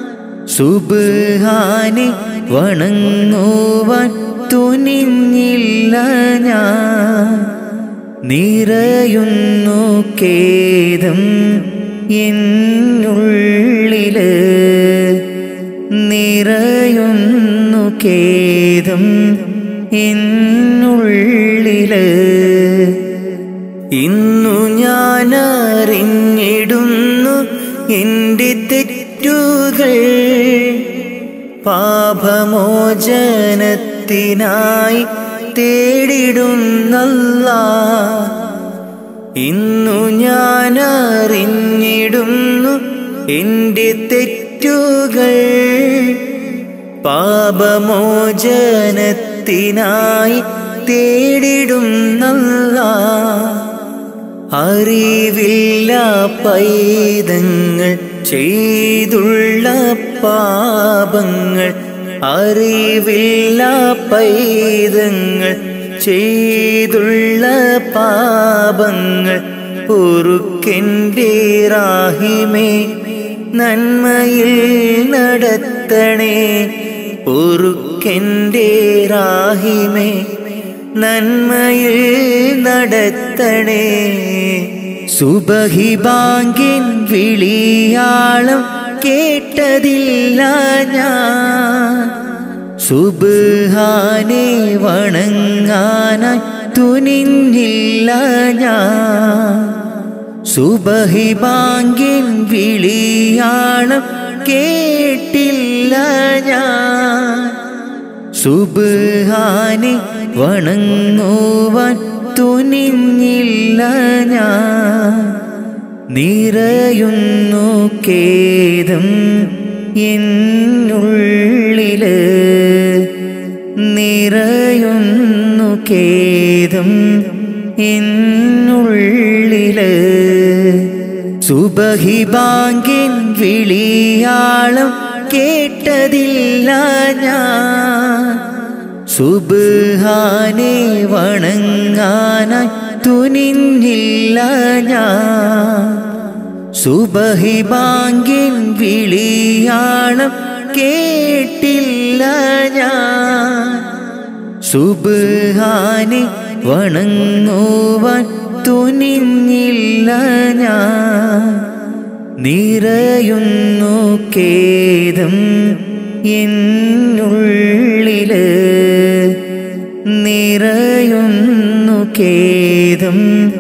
സുബാനെ വണങ്ങുവാൻ തുനിഞ്ഞില്ല ഞാൻ നിറയുന്നു കേദം എന്നുള്ളില് നിറയുന്നു കേദം എന്നുള്ളില് ഇന്നു ഞാൻ അറിഞ്ഞിടുന്നു എൻ്റെ തെറ്റുകൾ പാപമോചനത്തിനായി തേടിടുന്നല്ല ഇന്നു ഞാൻ അറിഞ്ഞിടുന്നു എൻ്റെ തെറ്റുകൾ പാപമോചനത്തിനായി തേടിടുന്നല്ല അറിവില്ല പൈതങ്ങൾ ചെയ്തുള്ള പാപങ്ങൾ അറിവില്ല പൈതങ്ങൾ ചെയ്തുള്ള പാപങ്ങൾ പൊറുക്കെൻ്റെ റാഹിമേ നന്മയിൽ നടത്തണേ പൊറുക്കെൻ്റെ റാഹിമേ നന്മയിൽ നടത്തണേ സുബഹി ബാങ്കിൻ വിളിയാളം കേട്ടതില്ല ഞാൻ സുബാനെ വണങ്ങാനായി തുനിഞ്ഞില്ല ഞാൻ സുബഹി ബാങ്കിൻ വിളിയാളം കേട്ടില്ല ഞാൻ സുബാനെ വണങ്ങുവാൻ തുനിഞ്ഞില്ല ഞാൻ നിറയുന്നു കേദം എന്നുള്ളില് നിറയുന്നു കേദം എന്നുള്ളില് സുബഹി ബാങ്കിൻ വിളിയാളം കേട്ടതില്ല ഞാൻ സുബാനെ വണങ്ങാനായി തുനിഞ്ഞില്ല ഞാൻ സുബഹി ബാങ്കിൻ വിളിയാളം കേട്ടില്ല ഞാൻ സുബാനെ വണങ്ങുവാൻ തുനിഞ്ഞില്ല ഞാൻ നിറയുന്നു കേദം എന്നുള്ളില് നിറയുന്നു കേദം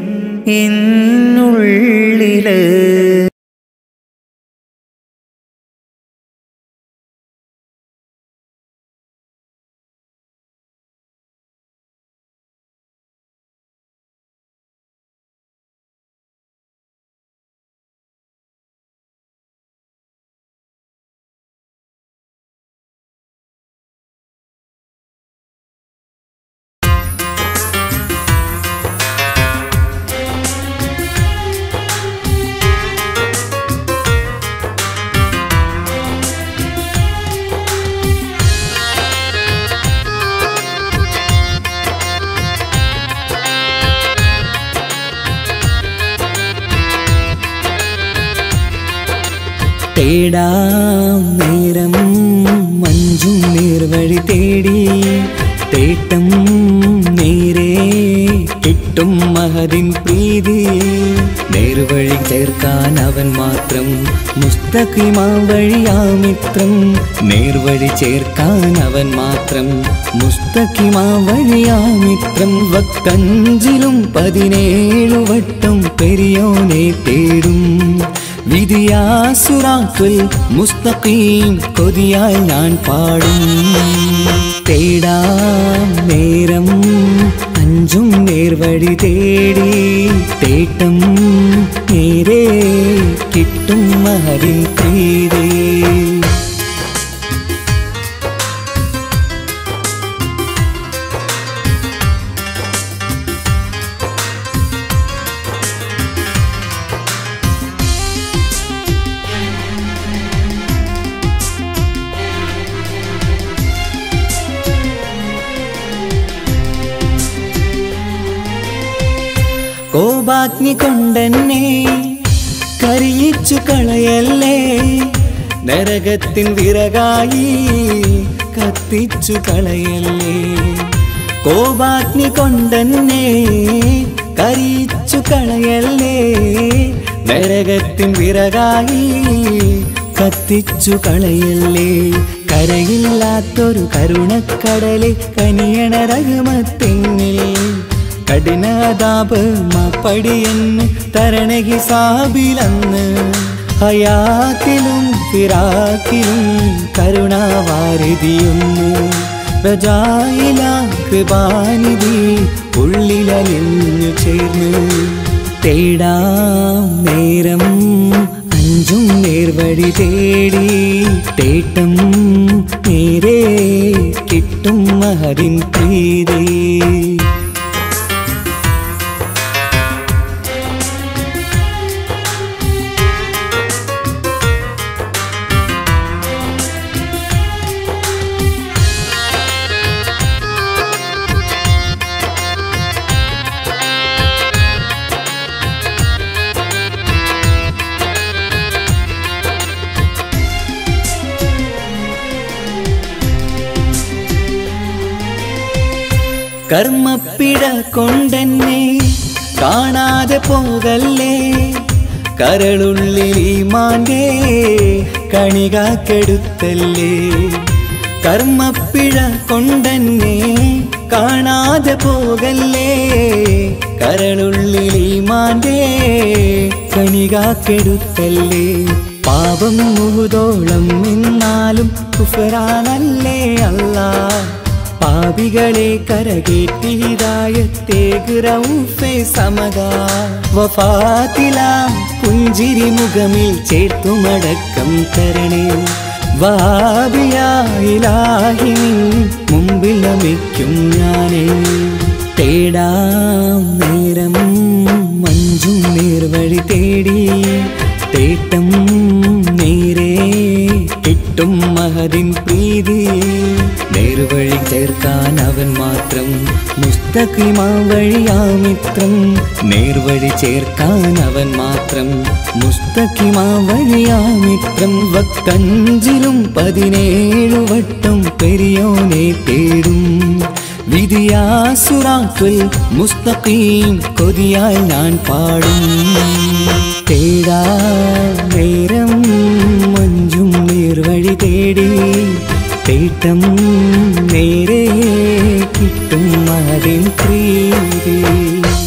എന്നുള്ളില് തേടാം നേരം മഞ്ചും നേർവഴി തേടി തേട്ടം നേരെ കിട്ടും മഹതിൻ പ്രീതി നേർവഴി ചേർക്കാൻ അവൻ മാത്രം മുസ്തഖിമാ വഴിയാമിത്രം നേർവഴി ചേർക്കാൻ അവൻ മാത്രം മുസ്തഖിമാ വഴിയാമിത്രം വക്കഞ്ചിലും പതിനേഴു വട്ടം പെരിയോനെ തേടും വിധിയാസുറാക്കുൽ മുസ്തഖീം കൊതിയാൽ ഞാൻ പാടും തേടാം നേരം അഞ്ചും നേർവഴി തേടി തേട്ടം നേരെ കിട്ടും മഹരിൻ പ്രീതി കോപാഗ്നി കൊണ്ടെന്നെ കരിയിച്ചു കളയല്ലേ നരകത്തിൻ വിറകായി കത്തിച്ചു കളയല്ലേ കോപാഗ്നി കൊണ്ടെന്നെ കരിയിച്ചു കളയല്ലേ നരകത്തിൻ വിറകായി കത്തിച്ചു കളയല്ലേ കരയില്ലാത്തൊരു കരുണക്കടലെ കനിയണ രഘുമത്തെങ്ങിൽ കഠിനതാപ് മാപ്പടിയെന്ന് തരണ ഹിസാബിലന്ന് ഹയാത്തിലും ഫിറാക്കിലും കരുണാവാരിതിയൊന്നു പ്രജായില കൃപാനിധി ഉള്ളിലലിഞ്ഞു ചേർന്ന് തേടാം നേരം അഞ്ചും നേർവഴി തേടി തേട്ടം നേരെ കിട്ടും മഹരിൻ പ്രീതി കർമ്മപ്പിട കൊണ്ടെന്നെ കാണാതെ പോകല്ലേ കരളുള്ളിൽ മാന്റെ കണികാക്കെടുത്തല്ലേ കർമ്മപ്പിഴ കൊണ്ടെന്നെ കാണാതെ പോകല്ലേ കരളുള്ളിൽ മാന്റെ കണികാക്കെടുത്തല്ലേ പാപം മുഴുതോളം എന്നാലും കുഫറാനല്ലേ അല്ലാ പാപികളെ കരകേറ്റി ഹിതായത്തെ ഗുരൗഫെ സമത വഫാത്തില പുഞ്ചിരി മുഖമിൽ ചേർത്തുമടക്കം തരണേ വാബിയായിലാഹി മുമ്പിൽ നമിക്കും ഞാനേ തേടാം നേരം മഞ്ചും നേർവഴി തേടി തേട്ടം നേരെ കിട്ടും മഹതിൻ പ്രീതി നേർവഴി ചേർക്കാൻ അവൻ മാത്രം മുസ്തഖിമാ വഴിയാമിത്രം നേർവഴി ചേർക്കാൻ അവൻ മാത്രം മുസ്തഖിമാ വഴിയാമിത്രം വക്കഞ്ചിലും പതിനേഴു വട്ടം പെരിയോനെ തേടും വിധിയാസുറാക്കുൽ മുസ്തഖീം കൊതിയാൽ ഞാൻ പാടും തേടാ നേരം മഞ്ചും നേർവഴി തേടി തേട്ടം നേരെ കിട്ടും അതിൻ പ്രീതി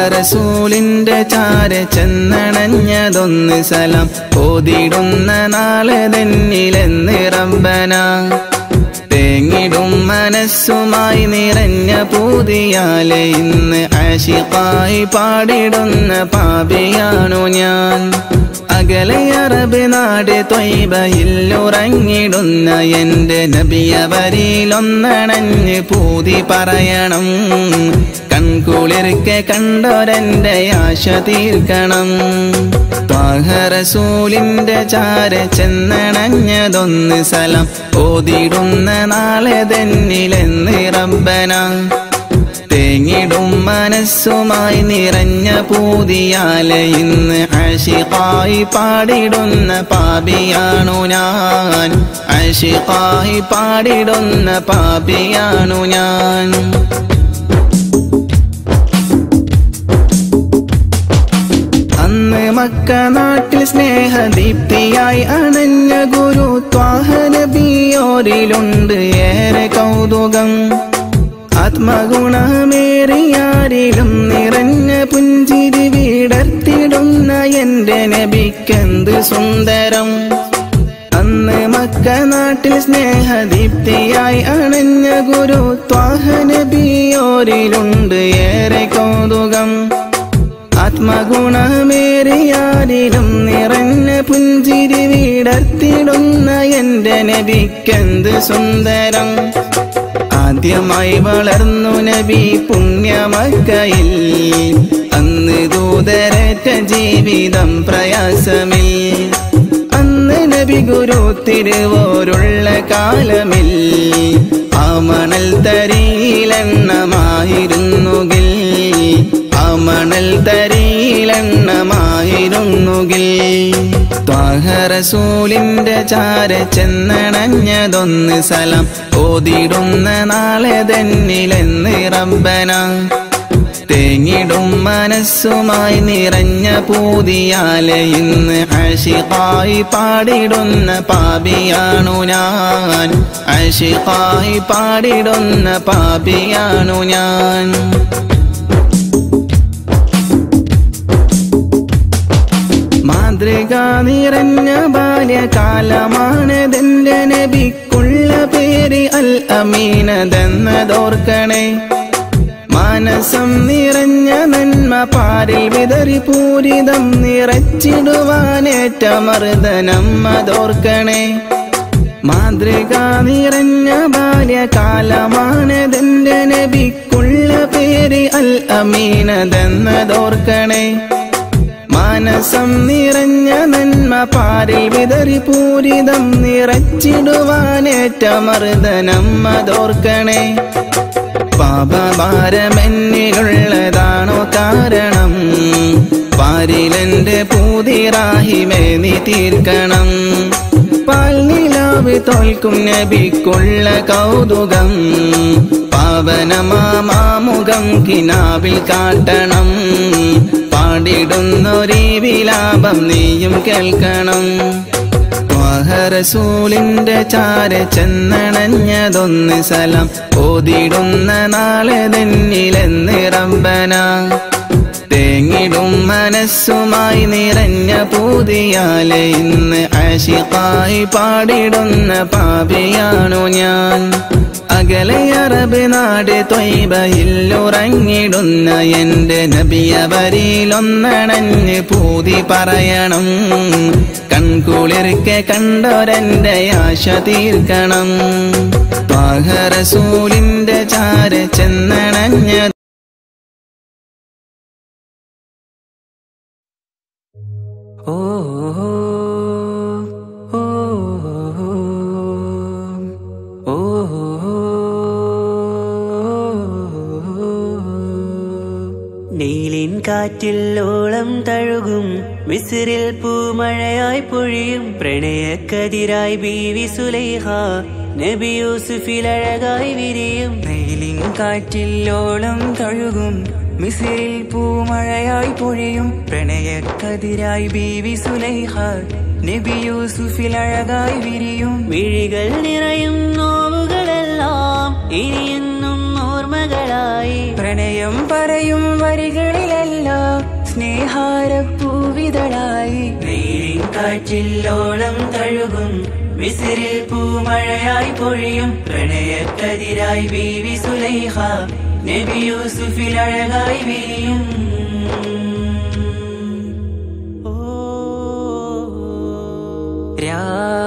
ത്വാഹറസൂലിന്റെ ചാര ചെന്നണഞ്ഞതൊന്ന് സലം ഓതിടുന്ന നാളെ തന്നിലെന്ന് റബ്ബന തേങ്ങിടും മനസ്സുമായി നിറഞ്ഞ പൂതിയാലെ ഇന്ന് ആശിപ്പായി പാടിടുന്ന പാപിയാണു ഞാൻ അകലെ അറബ് നാട് തൊയ്ബയില്ലുറങ്ങിടുന്ന എന്റെ നബിയവരിലൊന്നണഞ്ഞ് പൂതി പറയണം കൺകുളിർക്കെ കണ്ടോരെന്റെ ആശ തീർക്കണം ത്വാഹറസൂലിന്റെ ചാര ചെന്നണഞ്ഞതൊന്ന് സലം ഓതിടുന്ന നാളെ തന്നിലെന്ന് റബ്ബന തേങ്ങിടും മനസ്സുമായി നിറഞ്ഞ പൂതിയാലെ ഇന്ന് അഷിഖായി പാടിടുന്ന പാപിയാണു ഞാൻ അഷിഖായി പാടിടുന്ന പാപിയാണു ഞാൻ അന്ന് മക്ക നാട്ടിൽ സ്നേഹദീപ്തിയായി അണഞ്ഞ ഗുരു ത്വാഹനബിയോരിലുണ്ട് ഏറെ കൗതുകം ആത്മഗുണമേറിയാരിലും നിറഞ്ഞ പുഞ്ചിരി വീടർത്തിടുന്ന എന്റെ നബിക്കെന്ത് സുന്ദരം അന്ന് മക്ക നാട്ടിൽ സ്നേഹദീപ്തിയായി അണഞ്ഞ ഗുരു ത്വാഹനബിയോരിലുണ്ട് ഏറെ കൗതുകം ആത്മഗുണമേറിയാരിലും നിറഞ്ഞ പുഞ്ചിരി വീടർത്തിടുന്ന എന്റെ നബിക്കെന്ത് സുന്ദരം ആദ്യമായി വളർന്നു നബി പുണ്യമക്കയിൽ അന്ന് ദൂതരറ്റ ജീവിതം പ്രയാസമിൽ അന്ന് നബി ഗുരു തിരുവോരുള്ള കാലമിൽ ആ മണൽ തരിയിലെണ്ണമായിരുന്നുകിൽ ആ മണൽ തരിയിലെണ്ണമായിരുന്നുകിൽ ത്വാഹറസൂലിന്റെ ചാര ചെന്നണഞ്ഞതൊന്ന് സലം ഓതിടുന്ന നാളെ തന്നിലെന്ന് റബ്ബന തേങ്ങിടും മനസ്സുമായി നിറഞ്ഞ പൂതിയാലെ ഇന്ന് അഷിഖായി പാടിടുന്ന പാപിയാണു ഞാൻ അഷിഖായി പാടിടുന്ന പാപിയാണു ഞാൻ മാതൃക നിറഞ്ഞ ബാല്യകാലമാണതെന്റെ നബിക്കുള്ള പേര് അൽ അമീനതെന്നതോർക്കണേ മാനസം നിറഞ്ഞ നന്മ പാരിൽ വിതറി പൂരിതം നിറച്ചിടുവാനേറ്റ മർദ്ദനം അതോർക്കണേ മാതൃക നിറഞ്ഞ ബാല്യകാലമാണതെന്റെ നബിക്കുള്ള പേര് അൽ അമീനതെന്നതോർക്കണേ മാനസം നിറഞ്ഞ നന്മ പാരിൽ വിതറി പൂരിതം നിറച്ചിടുവാനേറ്റ മർദ്ദനം അതോർക്കണേ പാപഭാരമെന്നിലുള്ളതാണോ കാരണം പാരിലെന്റെ പൂതിറാഹിമേ നീ തീർക്കണം പാൽ നിലാവ് തോൽക്കും നബിക്കുള്ള കൗതുകം പാവനമാമുഖം കിനാവിൽ കാട്ടണം പാടിടുന്നൊരീ വിലാപം നീയും കേൾക്കണം ത്വാഹറസൂലിന്റെ ചാര ചെന്നണഞ്ഞതൊന്ന് സലം ഓതിടുന്ന നാളെ തന്നിലെന്ന് റബ്ബന തേങ്ങിടും മനസ്സുമായി നിറഞ്ഞ പൂതിയാലെ ഇന്ന് ആശിഖായി പാടിടുന്ന പാപിയാണു ഞാൻ അകലെ അറബ് നാട് തൊയ്ബയില്ലുറങ്ങിടുന്ന എന്റെ നബിയവരിലൊന്നണഞ്ഞ് പൂതി പറയണം കൺകുളിർക്കെ കണ്ടോരെന്റെ ആശ തീർക്കണം പാഹറസൂലിന്റെ ചാര ചെന്നണഞ്ഞ ഓ ഓ ഓ നീലിൻ കാറ്റിൽ ഓളം തഴുകും മിസിറിൽ പൂമഴയായി പൊഴിയും പ്രണയക്കതിരായി ബീവി സുലൈഹ നബി യൂസുഫിൽ അഴകായി വിരിയും വെയിലിൻ കാറ്റില്ലോളം തഴുകും മിസിറിൽ പൂമഴയായി പൊഴിയും പ്രണയക്കതിരായി ബീവി സുലൈഹ നബി യൂസുഫിൽ അഴകായി വിരിയും മിഴികൾ നിറയും നോവുകളെല്ലാം ഇനിയെന്നും ഓർമ്മകളായി പ്രണയം പറയും വരികളിലെല്ലാം സ്നേഹാരപ്പൂവിതളായി വെയിലിൻ കാറ്റില്ലോളം തഴുകും മിസിരിൽ പൂമഴയായി പൊഴിയും പ്രണയക്കതിരായി ബീവി സുലൈഹ നബി യൂസുഫിൽ അഴകായി വിരിയും രാ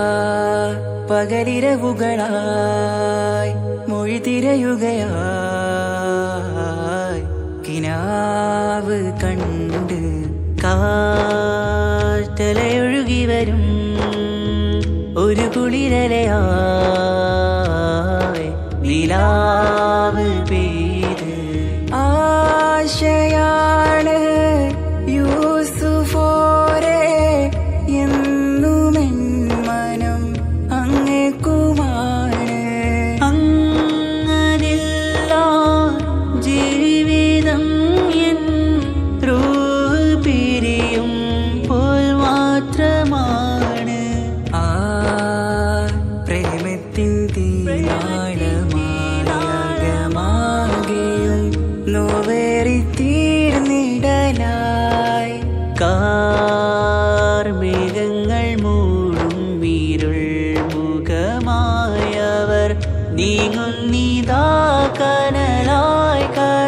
പകലിരവുകളായി മൊഴി തിരയുകയായി കിനാവ് കണ്ട് കാറ്റലയൊഴുകി വരും ഒരു കുളിരലയായി നിലാവ് പെയ്ത് ആശയാണ് യൂസുഫോരെ എന്നുമെൻ മനം അങ്ങേക്കുമാണ് അങ്ങനില്ല ജീവിതം എൻ റൂഹ് പിരിയും പോൽ മാത്രമാണ് ആ പ്രേമത്തിൻ തീരാളമാകമാകെയും നോവേറി തീർന്നിടലായി കാർമേഘങ്ങൾ മൂടും വീരുൾ മുഖമായവർ നീങ്ങുന്നിതാ കനലായി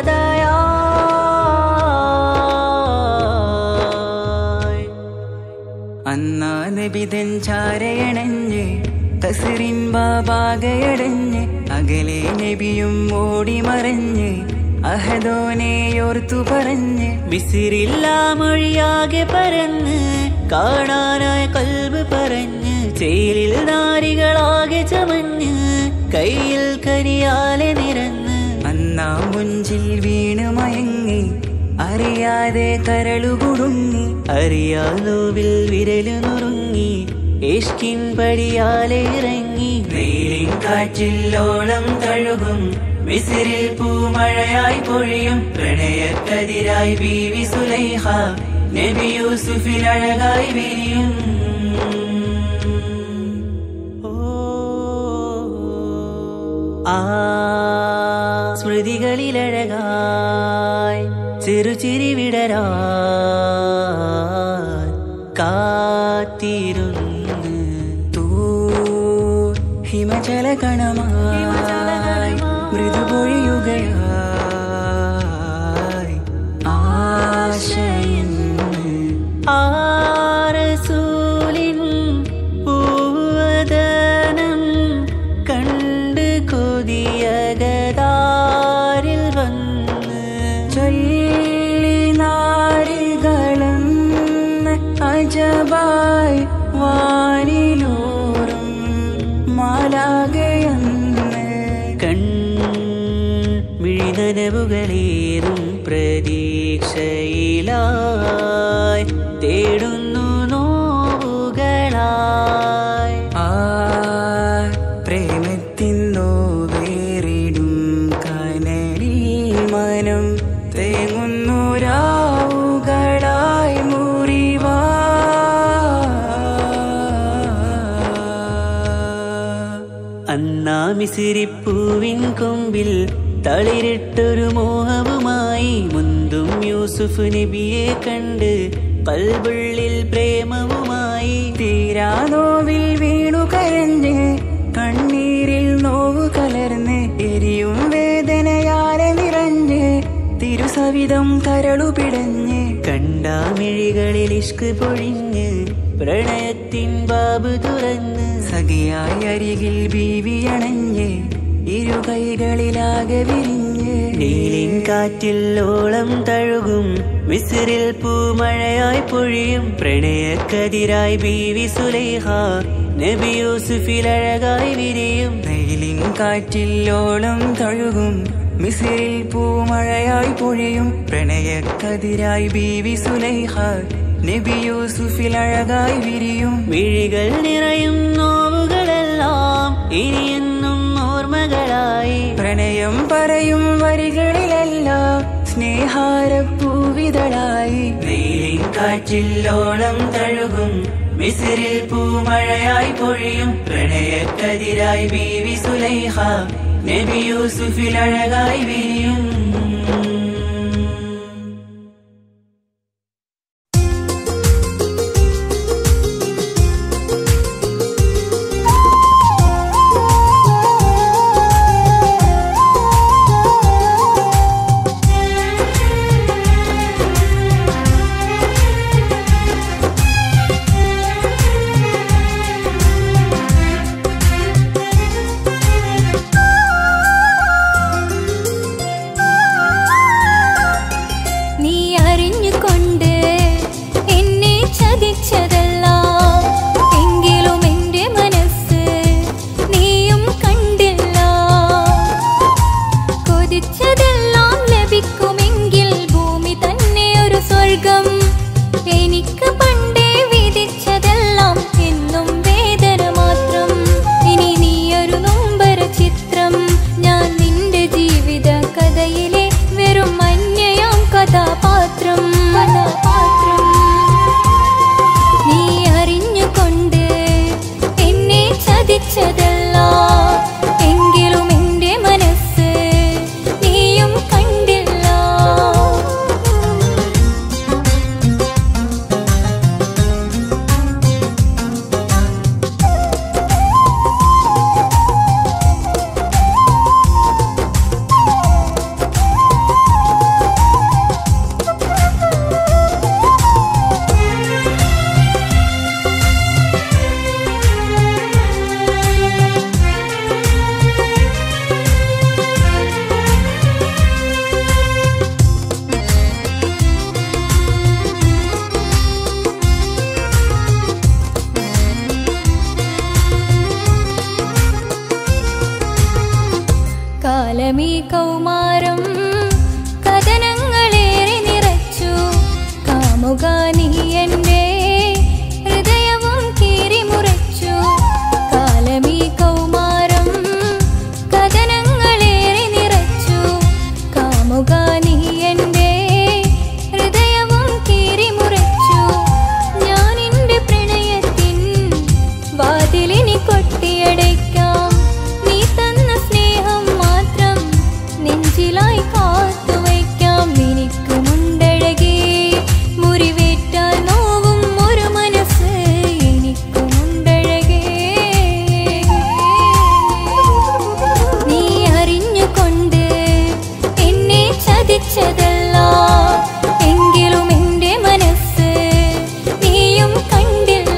കഥയായി അന്നാ നബിതൻ ചാരയണഞ്ഞ് തസറിൻ ബാബാകയടഞ്ഞ് അകലെ നബിയും ഓടി മറഞ്ഞ് അഹദോനെയോർത്തു പറഞ്ഞ് മിസിറില്ല മൊഴിയാകെ പരന്ന് കാണാനായ കൽബ് പറഞ്ഞ് ചേലിൽ നാരികളാകെ ചമഞ്ഞ് കയ്യിൽ കരിയാലെ നിരന്ന് അന്നാ മുഞ്ചിൽ വീണ് മയങ്ങി അറിയാതെ കരളുകുടുങ്ങി അറിയാലോവിൽ വിരലു നുറുങ്ങി ഇഷ്കിൻ പടിയാലെ ഇറങ്ങി വെയിലിൻ കാറ്റില്ലോളം തഴുകും മിസിരിൽ പൂമഴയായി പൊഴിയും പ്രണയക്കതിരായി ബീവി സുലൈഹ നബി യൂസുഫിൽ അഴകായി വിരിയും ആ സ്മൃതികളിലഴകായി ചെറുചിരി വിടരാ കാത്തിരുന്ന് തൂ ഹിമചല കണമായി മൃദുപൊഴിയുകയായി ആശയെന്ന് ആരസൂലിൻ പൂവദനം കണ്ട് കൊതിയകതാരിൽ വന്ന് ചൊല്ലി നാരികളെന്ന് അജബായി വാനിലൂറും മാലാകയെന്ന് കൺ മിഴിനനവുകളേറും പ്രതീക്ഷയിലായി തേടുന്നു നോവുകളായി ആ പ്രേമത്തിന്നോ വേറിടും കനലിൽ മനം തേങ്ങുന്നു രാവുകളായി മുറിവാ അന്നാ മിസിരിപ്പൂവിൻ കൊമ്പിൽ തളിരിട്ടൊരു മോഹവുമായി മുന്തും യൂസുഫ് നബിയെ കണ്ട് കൽബുള്ളിൽ പ്രേമവുമായി തീരാ നോവിൽ വീണു കരഞ്ഞ് കണ്ണീരിൽ നോവ് കലർന്ന് എരിയും വേദനയാലെ നിറഞ്ഞ് തിരുസവിധം കരളു പിടഞ്ഞ് കണ്ടാമിഴികളിൽ ഇഷ്ക് പൊഴിഞ്ഞ് പ്രണയത്തിൻ ബാബ് തുറന്ന് സഖിയായി അരികിൽ ബീവിയണഞ്ഞ് ഇരു കൈകളിലാകെ വിരിഞ്ഞ് നീലിൻ കാറ്റില്ലോളം തഴുകും മിസിറിൽ പൂമഴയായി പൊഴിയും പ്രണയക്കതിരായി ബീവി സുലൈഹ നബി യൂസുഫിൽ അഴകായി വിരിയും നെയിലിൻ കാറ്റില്ലോളം തഴുകും മിസിറിൽ പൂമഴയായി പൊഴിയും പ്രണയക്കതിരായി ബീവി സുലൈഹ നബി യൂസുഫിൽ അഴകായി വിരിയും മിഴികൾ നിറയും നോവുകളെല്ലാം ഇനിയെന്നും ഓർമ്മകളായി പ്രണയം പറയും വരികളിലെല്ലാം സ്നേഹാരപ്പൂവിതളായി വെയിലിൻ കാറ്റില്ലോളം തഴുകും മിസിറിൽ പൂമഴയായി പൊഴിയും പ്രണയക്കതിരായി ബീവി സുലൈഹ നബി യൂസുഫിൽ അഴകായി വിരിയും കാലമീ കൗമാരം കഥനങ്ങളേറെ നിറച്ചു കാമുക നീ എൻ്റെ ഹൃദയവും കീറിമുറിച്ചു കാലമീ കൗമാരം കഥനങ്ങളേറെ നിറച്ചു കാമുക നീ എൻ്റെ ഹൃദയവും കീറിമുറിച്ചു ഞാൻ എൻ്റെ പ്രണയത്തിൻ വാതിലിനി കൊട്ടിയടയ്ക്കാം നീ തന്ന സ്നേഹം മാത്രം നെഞ്ചിലായി കാത്തുവയ്ക്കാം എനിക്കുമുണ്ടഴകേ മുറിവേറ്റാൽ നോവും ഒരു മനസ്സ് എനിക്കുമുണ്ടഴകേ നീ അറിഞ്ഞുകൊണ്ട് എന്നെ ചതിച്ചതല്ല എങ്കിലും എൻ്റെ മനസ്സ് നീയും കണ്ടില്ല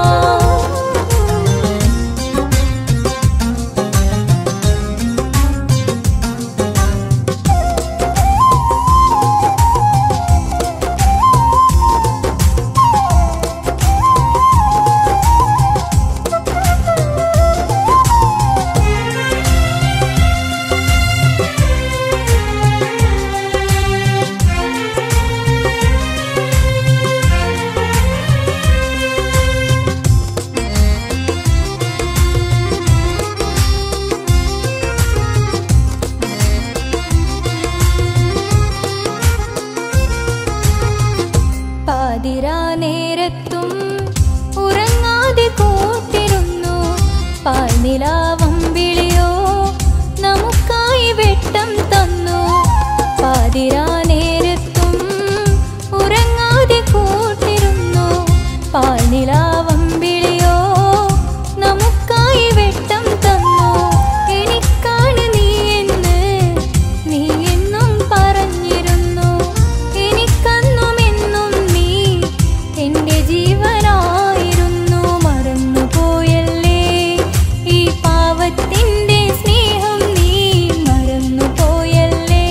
പാതിരാ നേരത്തും ഉറങ്ങാതെ കൂട്ടിരുന്നു പാൽനിലാവം വിളിയോ നമുക്കായി വെട്ടം തന്നു പാതിരാ നേരത്തും ഉറങ്ങാതെ കൂട്ടിരുന്നു പാൽനിലാവം വിളിയോ നമുക്കായി വെട്ടം തന്നു എനിക്കാണ് നീ എന്ന് നീ എന്നും പറഞ്ഞിരുന്നു എനിക്കന്നും എന്നും നീ എന്റെ ജീവനായിരുന്നു മറന്നുപോയല്ലേ ഈ പാവത്തിന്റെ സ്നേഹം നീ മറന്നുപോയല്ലേ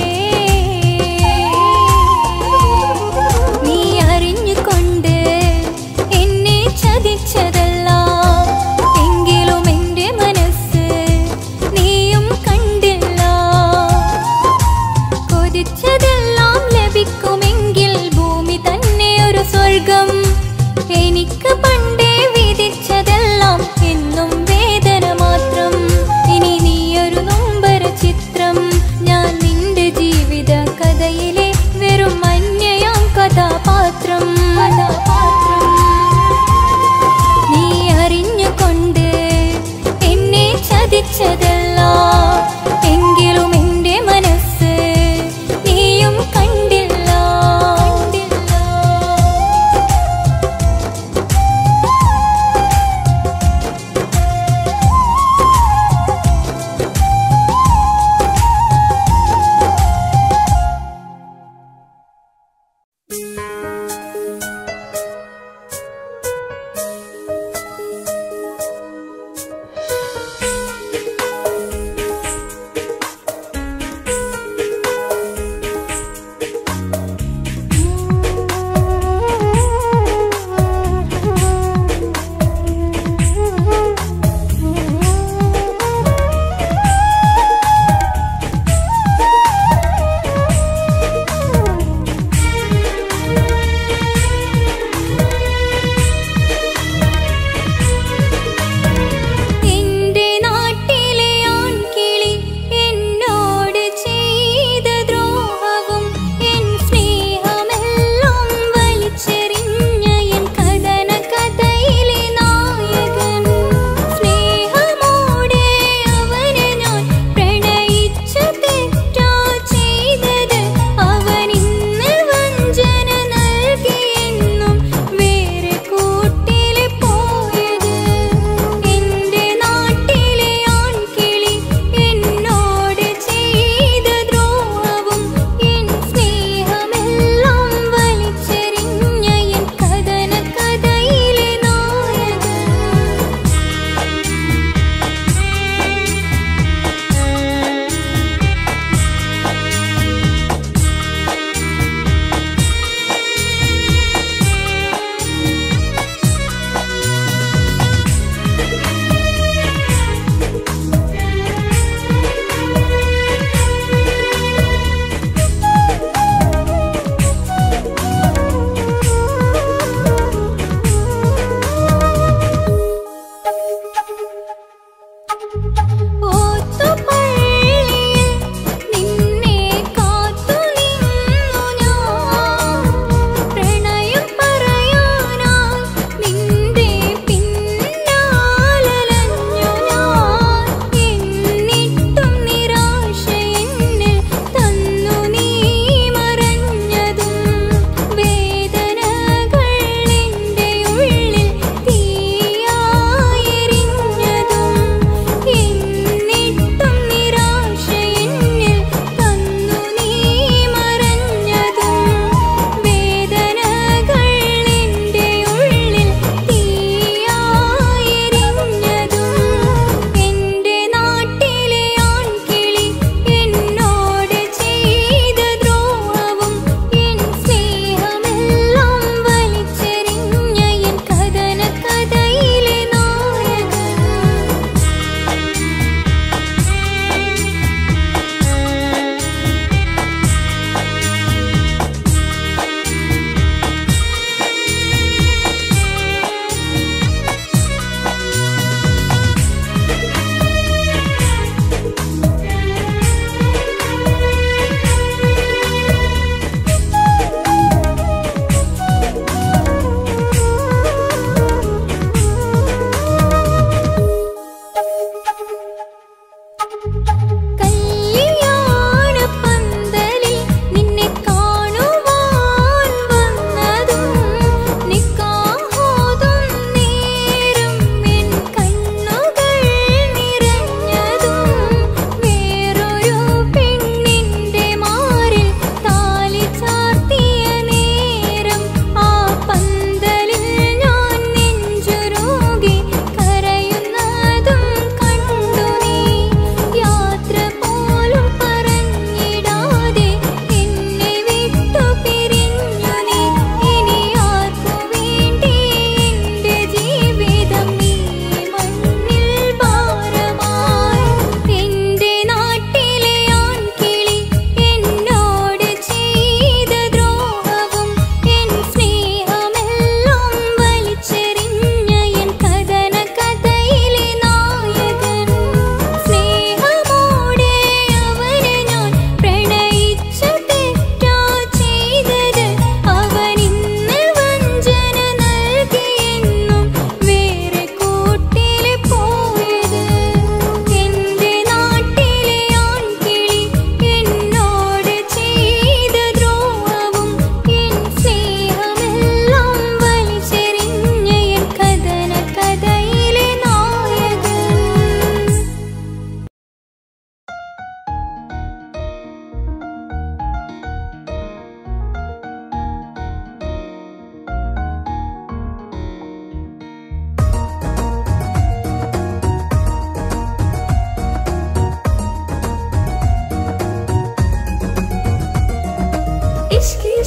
നീ അറിഞ്ഞുകൊണ്ട് എന്നെ ചതിച്ചതല്ല എങ്കിലും എൻ്റെ മനസ്സ് നീയും കണ്ടില്ല കൊതിച്ചതെല്ലാം ലഭിക്കുമെങ്കിൽ ഭൂമി തന്നെ ഒരു സ്വർഗം എനിക്ക് പണ്ടേ വിധിച്ചതെല്ലാം എന്നും വേദന മാത്രം ഇനി നീയൊരു നൊമ്പര ചിത്രം ഞാൻ നിന്റെ ജീവിത കഥയിലെ വെറും അന്യയാം കഥാപാത്രം കഥാപാത്രം നീ അറിഞ്ഞുകൊണ്ട് എന്നെ ചതിച്ചതല്ല എങ്കിലും എൻ്റെ മനസ്സ് നീയും കണ്ടില്ല കണ്ടില്ല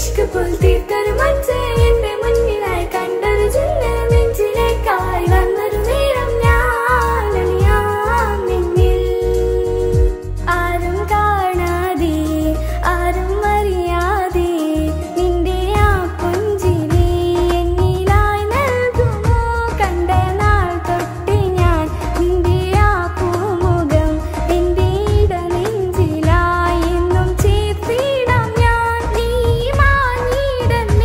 ഇഷ്ക് പോൽ തീർത്തൊരു മച്ച് എന്റെ മുന്നിലായി കണ്ടൊരു ചില്ല് നെഞ്ചിലേക്കായി വന്നൊരു നേരം ഞാൻ അലിയാം നിന്നിൽ ആരും കാണാതെ ആരും അറിയാതെ നിന്റെ ആ പുഞ്ചിരി എന്നിലായി നൽകുമോ കണ്ട നാൾ തൊട്ട് ഞാൻ നിന്റെ ആ പൂമുഖം എന്റെ ഇടനെഞ്ചിലായി എന്നും ചേർത്തിടാം ഞാൻ നീ മാഞ്ഞിട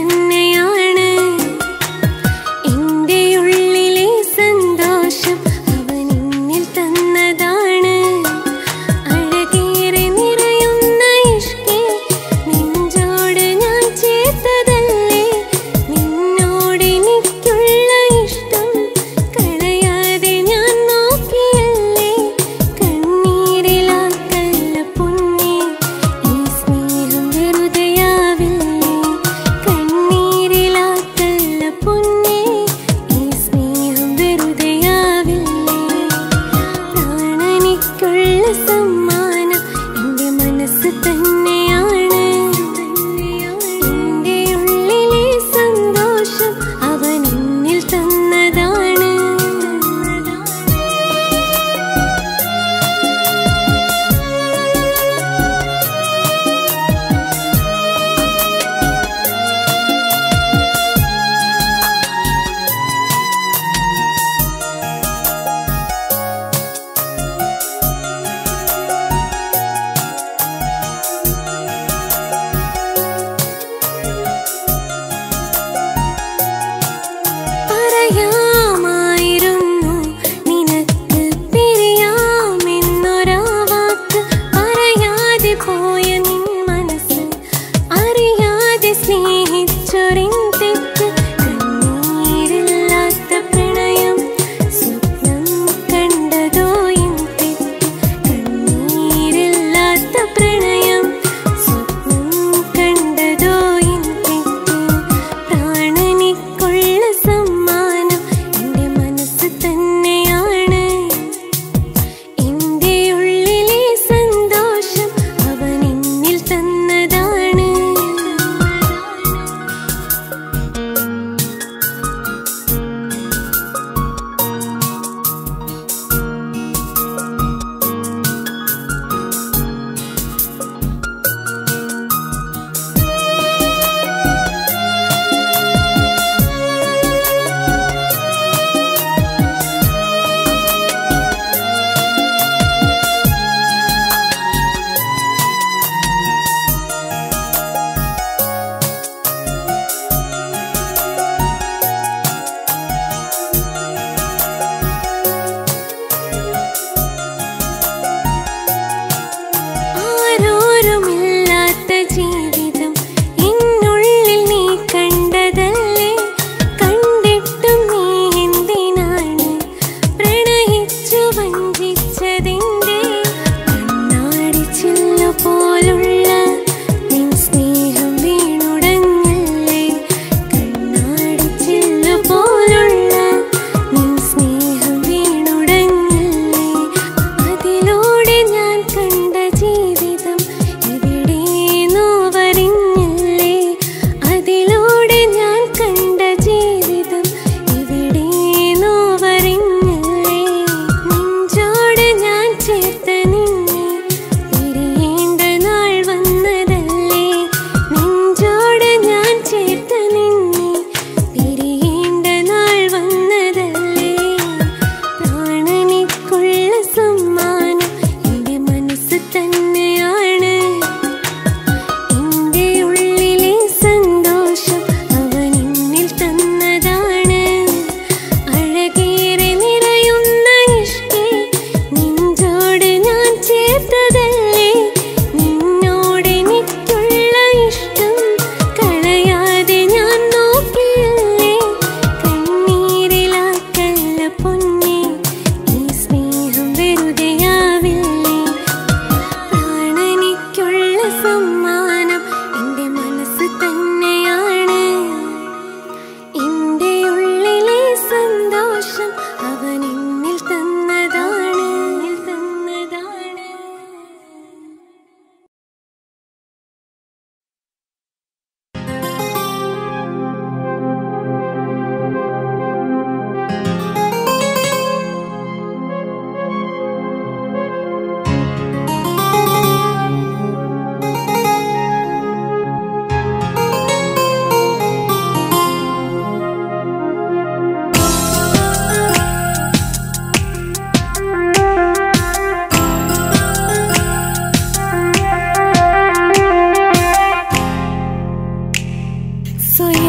തന്നെയാണ് എന്റെ ഉള്ളിലെ സന്തോഷം അവൻ എന്നിൽ തന്നതാണ് അഴകേറെ നിറയുന്ന ഇഷ്കേ നെഞ്ചോട് ഞാൻ ചേർത്തതല്ലേ നിന്നോട് എനിക്കുള്ള ഇഷ്ടം കളയാതെ ഞാൻ നോക്കിയല്ലേ കണ്ണീരിലാക്കല്ല പൊന്നേ ഈ സ്നേഹം വെറുതെയാവില്ലേ കണ്ണീരിലാക്കല്ല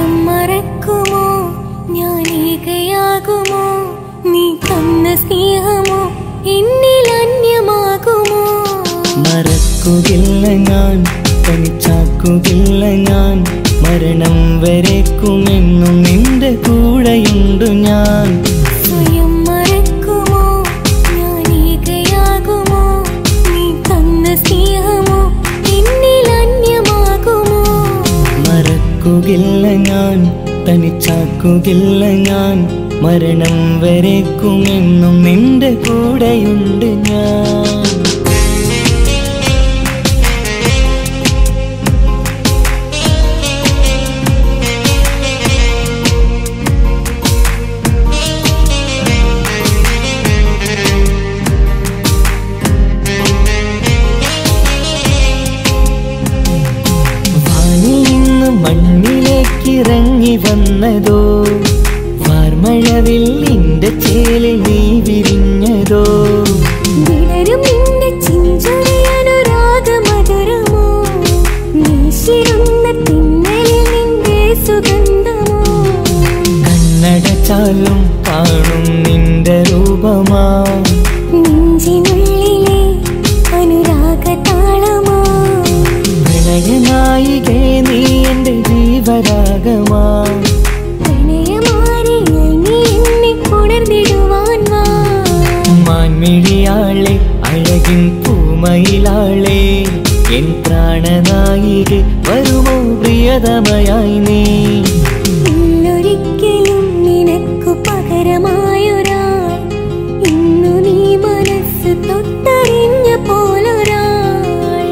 സ്വയം മറക്കുമോ ഞാൻ ഏകയാകുമോ നീ തന്ന സ്നേഹമോ എന്നിൽ അന്യമാകുമോ മറക്കുകയില്ല ഞാൻ തനിച്ചാക്കുകയില്ല ഞാൻ മരണം വരേക്കുമെന്നും നിന്റെ കൂടെയുണ്ട് ഞാൻ സ്വയം മറക്കുമോ ഞാൻ ഏകയാകുമോ നീ തന്ന സ്നേഹമോ എന്നിൽ അന്യമാകുമോ മറക്കുകയില്ല ഞാൻ തനിച്ചാക്കുകയില്ല ഞാൻ മരണം വരേക്കുമെന്നും നിന്റെ കൂടെയുണ്ട് ഞാൻ വാനിൽ നിന്ന് മണ്ണിലേക്ക് ഇറങ്ങി വന്നതോ വാർമഴവില്ലിന്റെ ചേലിൽ നീ വിരിഞ്ഞതോ വിടരും നിന്റെ ചിഞ്ചൊരിയനുരാഗമധുരമോ വീശിരുന്ന തിന്നലിൽ നിന്റെ സുഗന്ധമോ കണ്ണടച്ചാലും കാണും നിന്റെ രൂപമാ നെഞ്ചിനുള്ളിലെ അനുരാഗതാളമോ പ്രണയനായികേ നീ എന്റെ ജീവരാഗമാ പ്രണയമാരിയിൽ നീ എന്നെ ഉണർന്നിടുവാൻ വാ മാൻമിഴിയാളെ അഴകിൻ പൂമയിലാളെ എൻ പ്രാണനായികെ വരുമോ പ്രിയതമയായി നീ ഇന്നൊരിക്കലും നിനക്കു പകരമായൊരാൾ ഇന്നു നീ മനസ്സ് തൊട്ടറിഞ്ഞ പോലൊരാൾ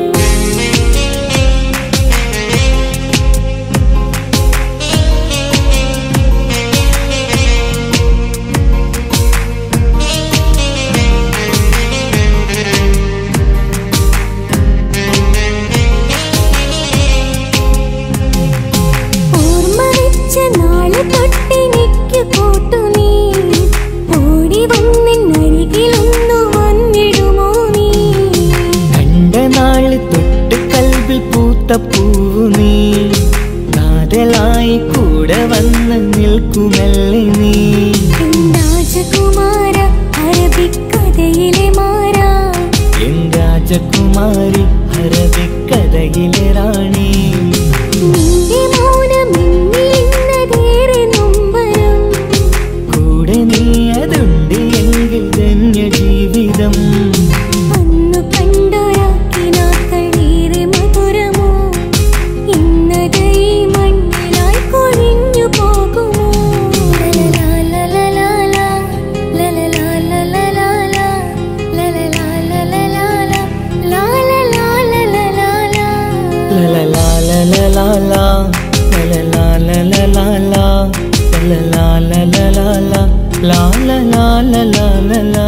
ഓർമ്മ വെച്ച നാള് തൊട്ടെനിക്ക് കൂട്ടു നീ ഓടി വന്നെന്നരികിലൊന്നു വന്നിടുമോ നീ കണ്ട നാള് തൊട്ട് കൽവിൽ പൂത്ത പൂവു നീ കാതലായി കൂടെ വന്ന് നിൽക്കുമല്ലേ നീ എൻ രാജകുമാര അറബിക്കഥയിലെ മാറാ എൻ രാജകുമാരി അറബിക്കഥയിലെ റാണി നിന്റെ മൗനം എന്നിന്നതേറെ നൊമ്പരം കൂടെ നീ അതുണ്ട് എങ്കിൽ ധന്യ ജീവിതം അന്നു കണ്ടൊരാക്കിനാക്കളേറെ മധുരമോ ഇന്നത് ഈ മണ്ണിലായി കൊഴിഞ്ഞു പോകുമോ ലലലാലലലാല, ലലലാലലലാല, ലലലാലലലാല, ലാലലാലലലാല. ലലലാലലലാല, ലലലാലലലാല, ലലലാലലലാല, ലാലലാലലാല.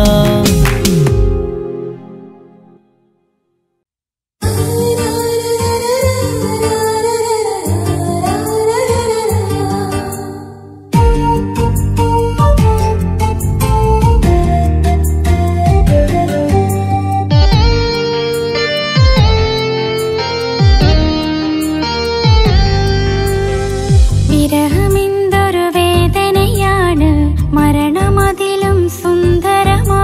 വിരഹമെന്തൊരു വേദനയാണ് മരണമതിലും സുന്ദരമാ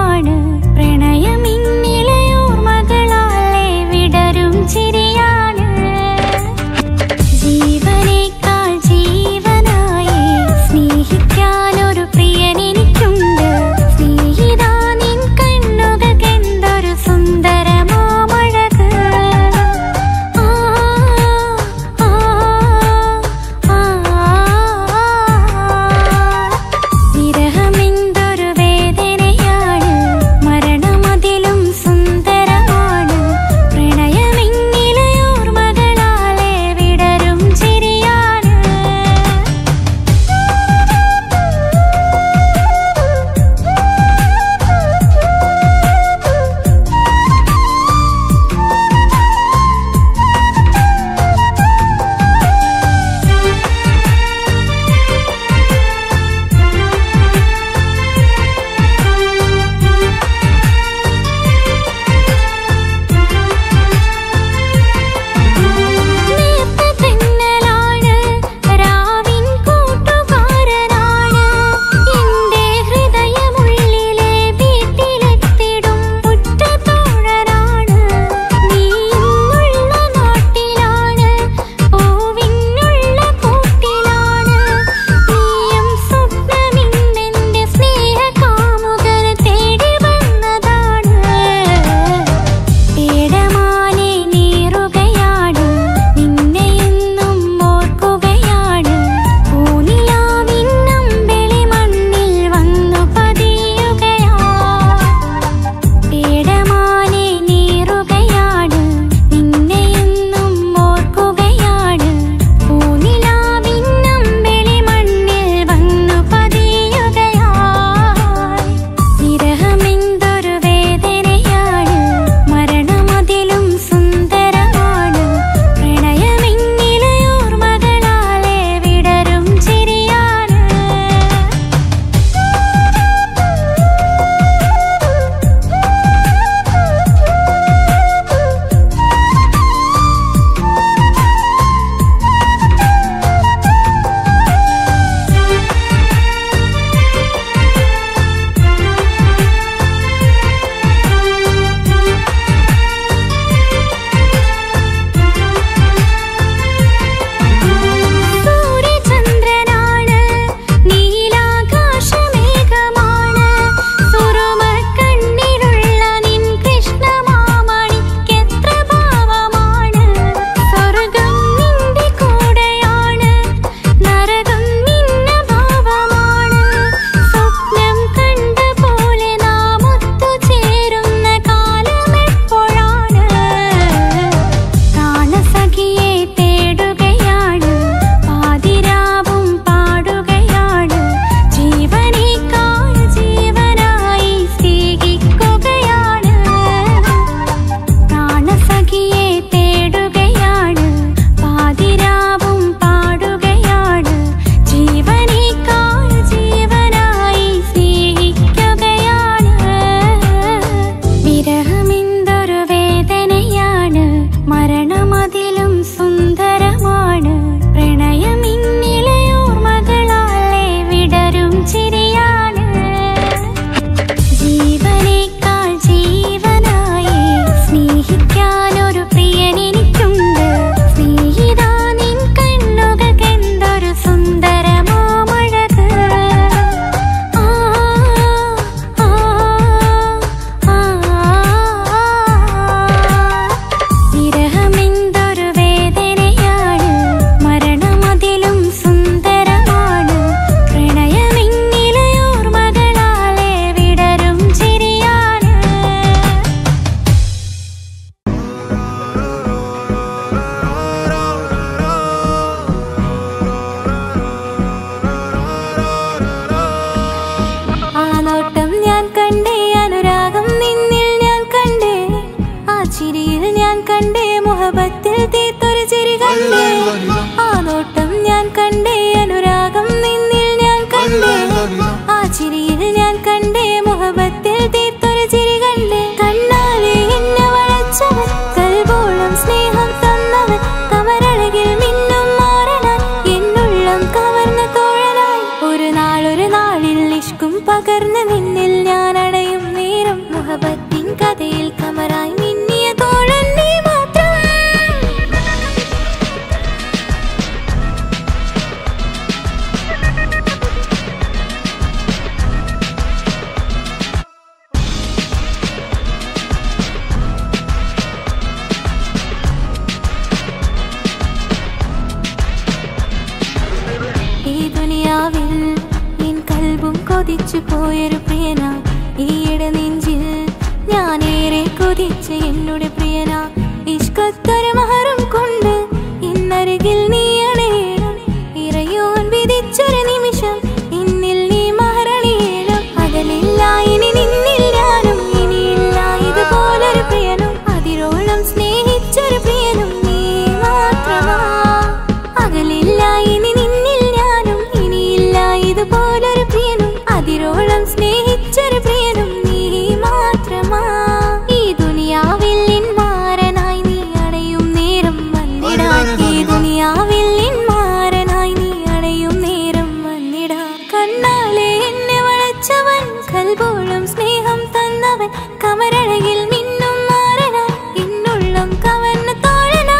കൊതിച്ചു പോയൊരു പ്രിയന ഈയിടെ നെഞ്ചിൽ ഞാനേറെ കൊതിച്ച എന്നോട് പ്രിയന ഇഷ്കത്തൊരു മഹറും കൊണ്ട് ഇന്നരികിൽ നീ അണയണം ഇറയോൻ വിധിച്ചൊരു നിമിഷം ഇന്നിൽ നീ മഹറണിയേണം അകലില്ല ഇനി നിന്നിൽ ഞാനും ഇനിയില്ല ഇതുപോലൊരു പ്രിയനും അതിരോളം സ്നേഹിച്ചൊരു പ്രിയനും നീ മാത്രമാ അകലില്ല ഇനി നിന്നിൽ ഞാനും ഇനിയില്ല ഇതുപോലൊരു പ്രിയനും അതിരോളം സ്നേഹിച്ചൊരു പ്രിയനും നീ മാത്രമാ ഈ ദുനിയാവിൽ മാറനായി നീ അണയും നേരം വന്നിടാ ഈ ദുനിയാവിൽ മാറനായി നീ അണയും നേരം വന്നിടാ കണ്ണാലെ എന്നെ വളച്ചവൻ കൽപോളും സ്നേഹം തന്നവൻ കമരഴകിൽ മിന്നും മാറനായി എന്നുള്ളം കവർന്ന തോഴനായി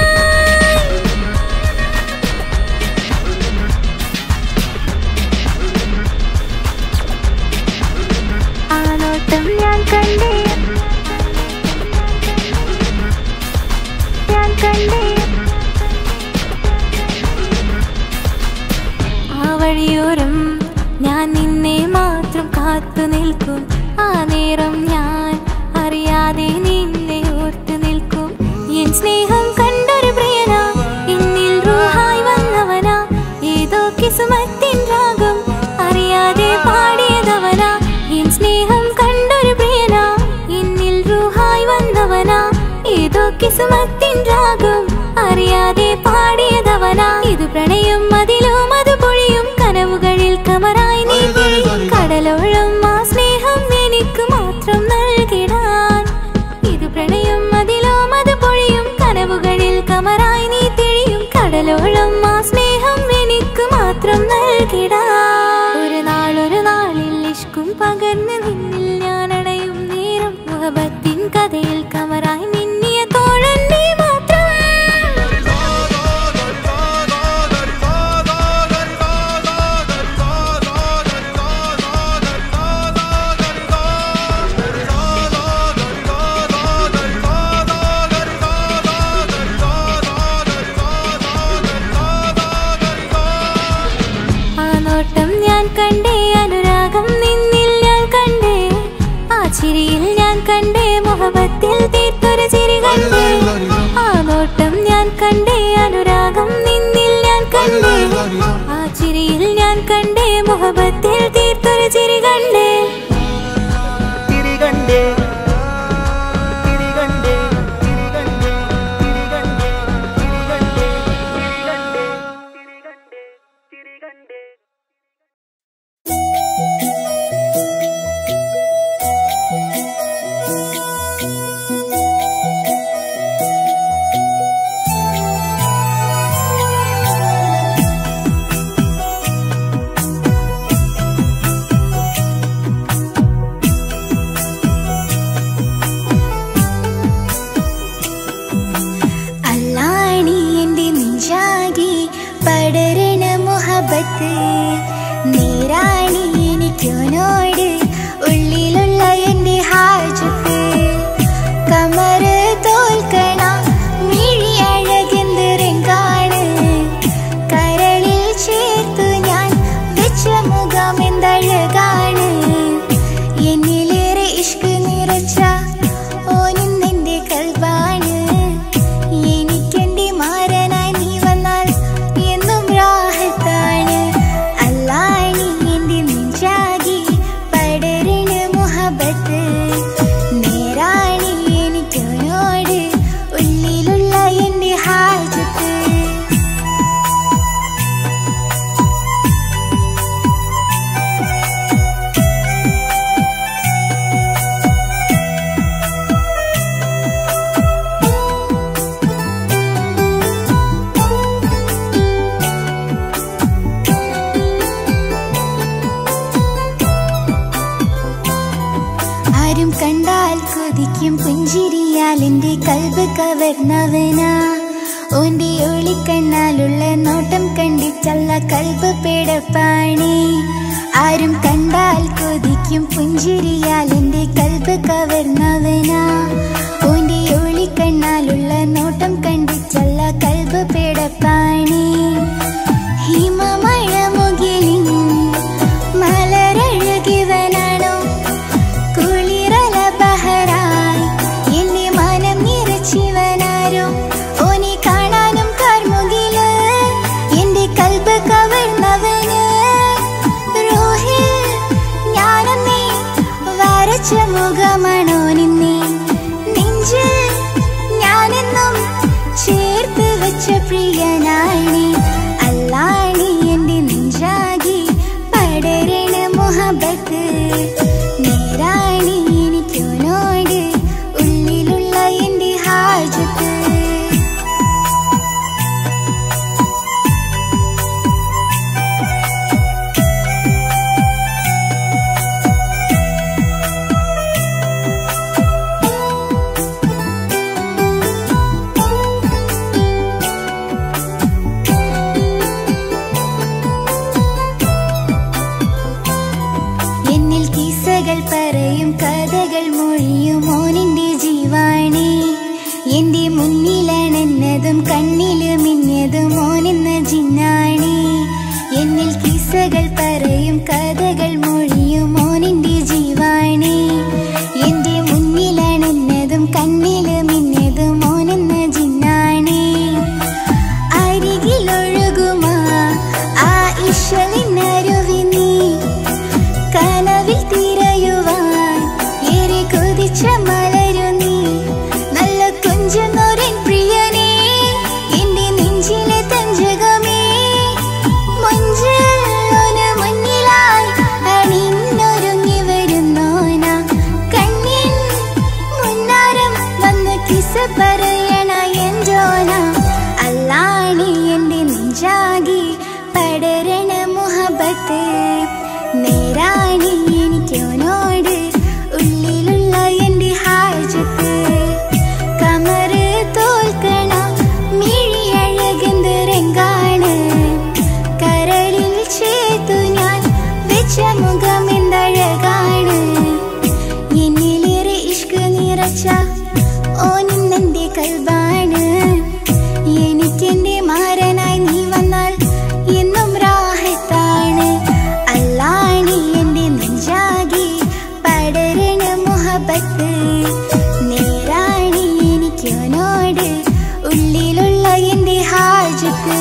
ആ നോട്ടം ഞാൻ കണ്ടേ ഞാൻ കണ്ടേ ആ വഴിയോരം ഞാൻ നിന്നെ മാത്രം കാത്തു നിൽക്കും ആ നേരം ഞാൻ അറിയാതെ നിന്നെ ഓർത്തു നിൽക്കും എൻ സ്നേഹം കണ്ടൊരു പ്രിയന എന്നിൽ റൂഹായി വന്നവനാ ഏതോ കിസുമത്തിൻ രാഗം അറിയാതെ പാടിയതവനാ എൻ സ്നേഹം കണ്ടൊരു പ്രിയന എന്നിൽ റൂഹായി വന്നവനാ ഏതോ കിസുമത്തിൻ രാഗം അറിയാതെ പാടിയതവനാ ഇത് പ്രണയം അതിലും അത് പൊഴിയും കനവുകളിൽ കമറായി നീ തിരിയും. കടലോളം ആ സ്നേഹം എനിക്ക് മാത്രം നൽകിടാൻ ഇത് പ്രണയം അതിലും അത് പൊഴിയും കനവുകളിൽ കമറായി നീ തിരിയും കടലോളം ആ സ്നേഹം എനിക്ക് മാത്രം നൽകിടാ ഒരു നാളൊരു നാളിൽ ഇഷ്കും പകർന്ന് നിന്നിൽ ഞാൻ അടയും നേരം മുഹബത്തിൻ കഥയിൽ കമറായി മിന്നിയ തോഴൻ നീ മാത്രം ആ നോട്ടം ഞാൻ കണ്ടേ അനുരാഗം നിന്നിൽ ഞാൻ കണ്ടേ ആ ചിരിയിൽ ഞാൻ കണ്ടേ മുഹബത്തിൽ തീർത്തൊരു ചിരി കണ്ടേ ആ നോട്ടം ഞാൻ കണ്ടേ അനുരാഗം നിന്നിൽ ഞാൻ കണ്ടേ ആ ചിരിയിൽ ഞാൻ കണ്ടേ മുഹബത്തിൽ തീർത്തൊരു ചിരി കണ്ടേ തിരികണ്ടേ തിരികണ്ടേ തിരികണ്ടേ തിരികണ്ടേ തിരികണ്ടേ തിരികണ്ടേ തിരികണ്ടേ തിരികണ്ടേ അല്ലാണി എന്റെ നെഞ്ചാകി പടരണ മുഹബത്ത് നേരാണി എനിക്കോനോട് ഉള്ളിലുള്ള എന്റെ ഹാജത്ത് കമറ് തോൽക്കണ മിഴി അഴകെന്തരങ്കാണ് കരളിൽ ചേർത്തു ഞാൻ വെച്ച മുഖം എന്തഴകാണ് എന്നിലേറെ ഇഷ്ക് നിറച്ച ഓനിന്നെന്റെ കൽബാണ് എനിക്കെന്റെ മാരനായി നീ വന്നാൽ എന്നും രാഹത്താണ് അല്ലാണി എന്റെ നെഞ്ചാകി പടരണ മുഹബത്ത് നേരാണി എനിക്കോനോട് ഉള്ളിലുള്ള എന്റെ ഹാജത്ത് ആരും കണ്ടാൽ കൊതിക്കും പുഞ്ചിരിയാൽ എന്റെ കൽബ് കവർന്നവനാ ഓന്റെ ഒളിക്കണ്ണാലുള്ള നോട്ടം കണ്ടിച്ചല്ല കൽബ് പേടപ്പാണി ആരും കണ്ടാൽ കൊതിക്കും പുഞ്ചിരിയാൽ എന്റെ കൽബ് കവർന്നവനാ ഓന്റെ ഒളിക്കണ്ണാലുള്ള നോട്ടം കണ്ടിച്ചല്ല കൽബ് പേടപ്പാണി ഹിമമഴ മുകിലിൻ മലരഴ വെച്ച മുഖമാണോ നിന്നെ നെഞ്ചിൽ ഞാനെന്നും ചേർത്ത് വെച്ച പ്രിയനാണി അല്ലാണി എന്റെ നെഞ്ചാകി പടരണ മുഹബത്ത് നേരാണി എനിക്കോനോട് ഉള്ളിലുള്ള എന്റെ ഹാജത്ത് എന്നിൽ കിസ്സകൾ പറയും കഥകൾ മൊഴിയും മോനിന്റെ ജീവാണി എന്റെ മുന്നിലണന്നതും കണ്ണില് മിന്നതും മോനെന്ന ജിന്നാണി എന്നിൽ കിസ്സകൾ പറയും കഥകൾ മൊഴിയും മോനിന്റെ ജീവാണി എന്റെ മുന്നിലണന്നതും കണ്ണില് മിന്നതും മോനെന്ന ജിന്നാണി അരികിലൊഴുകുമാ ആ ഇഷലിനരുവി നീ കനവിൽ തിരയുവാൻ ഏറെ കൊതിച്ച മലരു നീ നല്ല കുഞ്ചുന്നോരൻ പ്രിയനേ എന്റെ നെഞ്ചിലെ തഞ്ചകമേ മഞ്ചോന് മുന്നിലായി അണിഞ്ഞൊരുങ്ങി വരുന്നോന കണ്ണിൻ മുന്നാരം വന്ന് കിസ പറയണ എൻജോന അല്ലാണി എന്റെ നെഞ്ചാകി പടരണ മുഹബത്ത് നേരാണി എനിക്കോനോട് ഉള്ളിലുള്ള എന്റെ ഹാജത്ത് കമറ് തോൽക്കണ മിഴിയഴകെന്ത് രംഗാണ് കരളിൽ ചേർത്തു ഞാൻ വെച്ച മുഖം എന്തഴകാണ് എന്നിലേറെ ഇഷ്ക് നിറച്ച ഓ നിന്നെന്റെ കൽബാണ് എനിക്കെന്റെ മാരനായി നീ വന്നാൽ എന്നും രാഹത്താണ് അല്ലാണി എന്റെ നെഞ്ചാകി പടരണ മുഹബത്ത് നേരാണി എനിക്കോനോട് ഉള്ളിലുള്ള എന്റെ ഹാജത്ത്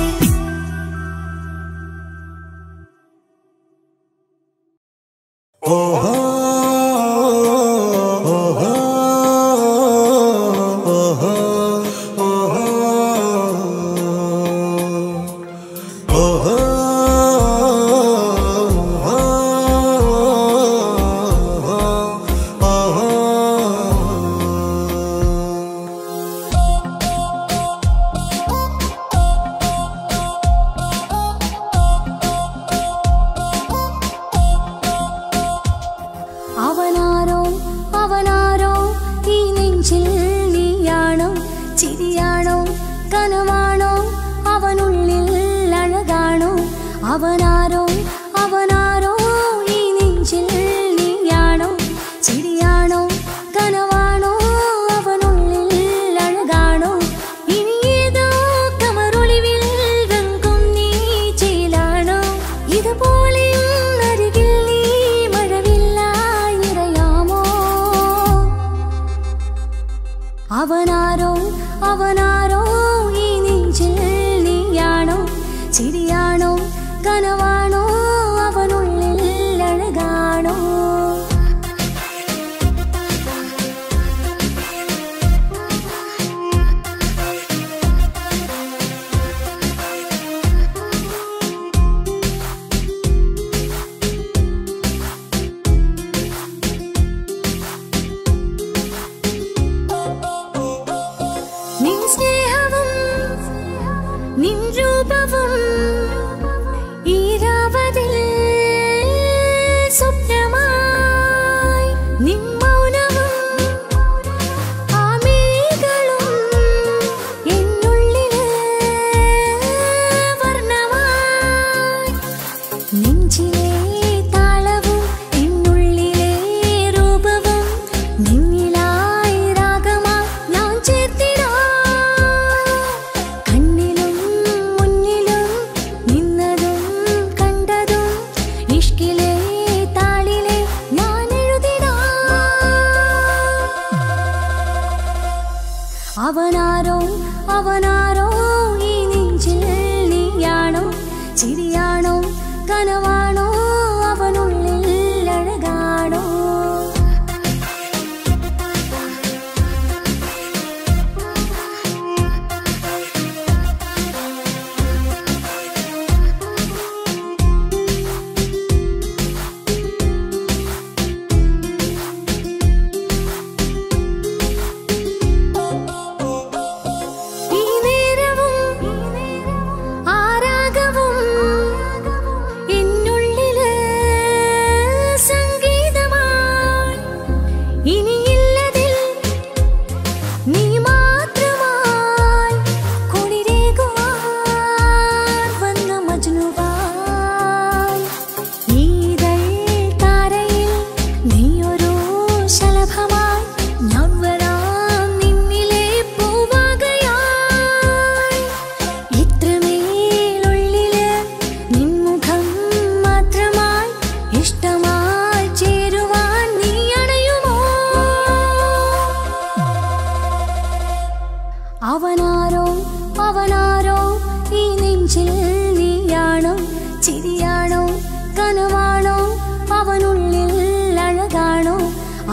അവനാരോ അവനാരോ ഈ നെഞ്ചിൽ നീയാണോ ചിരിയാണോ കനവാണോ അവനുള്ളിൽ അഴകാണോ അവനാരോ അവനാരോ ഈ നെഞ്ചിൽ നീയാണോ ചിരിയാണോ കനവാണോ അവനുള്ളിൽ അഴകാണോ ഇനി ഏതോ കമറൊളിവിൽ വെങ്കും നീ ചേലാണോ ഇതുപോലെയും അരികിൽ നീ മഴവില്ലായി നിറയാമോ അവനാരോ അവനാരോ ഈ നെഞ്ചിൽ നീയാണോ ചിരിയാണോ കനവാണോ അവനുള്ളിൽ അഴകാണോ നിൻ സ്നേഹവും നിൻ രൂപവും ഈരാവതിൽ സ്വപ്നമായി നിൻ മൗനവും ആമേകളും എന്നുള്ളില് വർണ്ണമായി നെഞ്ചിലെ താളവും എന്നുള്ളിലെ രൂപവും നിന്നിലായി രാഗമായി ഞാൻ ചേർത്തിടാം കണ്ണിലും മുന്നിലും നിന്നതും കണ്ടതും ഇഷ്കിലെ താളിലെ ഞാൻ എഴുതിടാം അവനാരോ അവനാരോ ഈ നെഞ്ചിൽ നീയാണോ ചിരിയാണോ കനവാണോ അവനുള്ളിൽ അഴകാണോ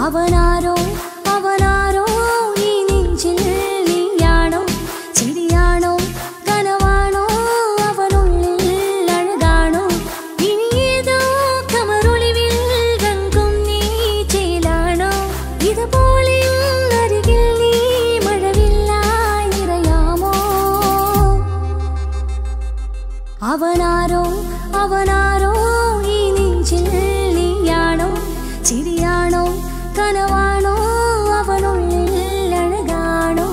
അവനാരോ അവനാരോ ഈ നെഞ്ചിൽ നീയാണോ ചിരിയാണോ കനവാണോ അവനുള്ളിൽ അഴകാണോ ഇനിയേതോ കമറൊളിവിൽ രംഗും നീ ചേലാണോ ഇതുപോലെ അരികിൽ നീ മഴവില്ലായി നിറയാമോ അവനാരോ അവനാരോ ഈ നെഞ്ചിൽ നീയാണോ ചിരിയാണോ കനവാണോ അവനുള്ളിൽ അഴകാണോ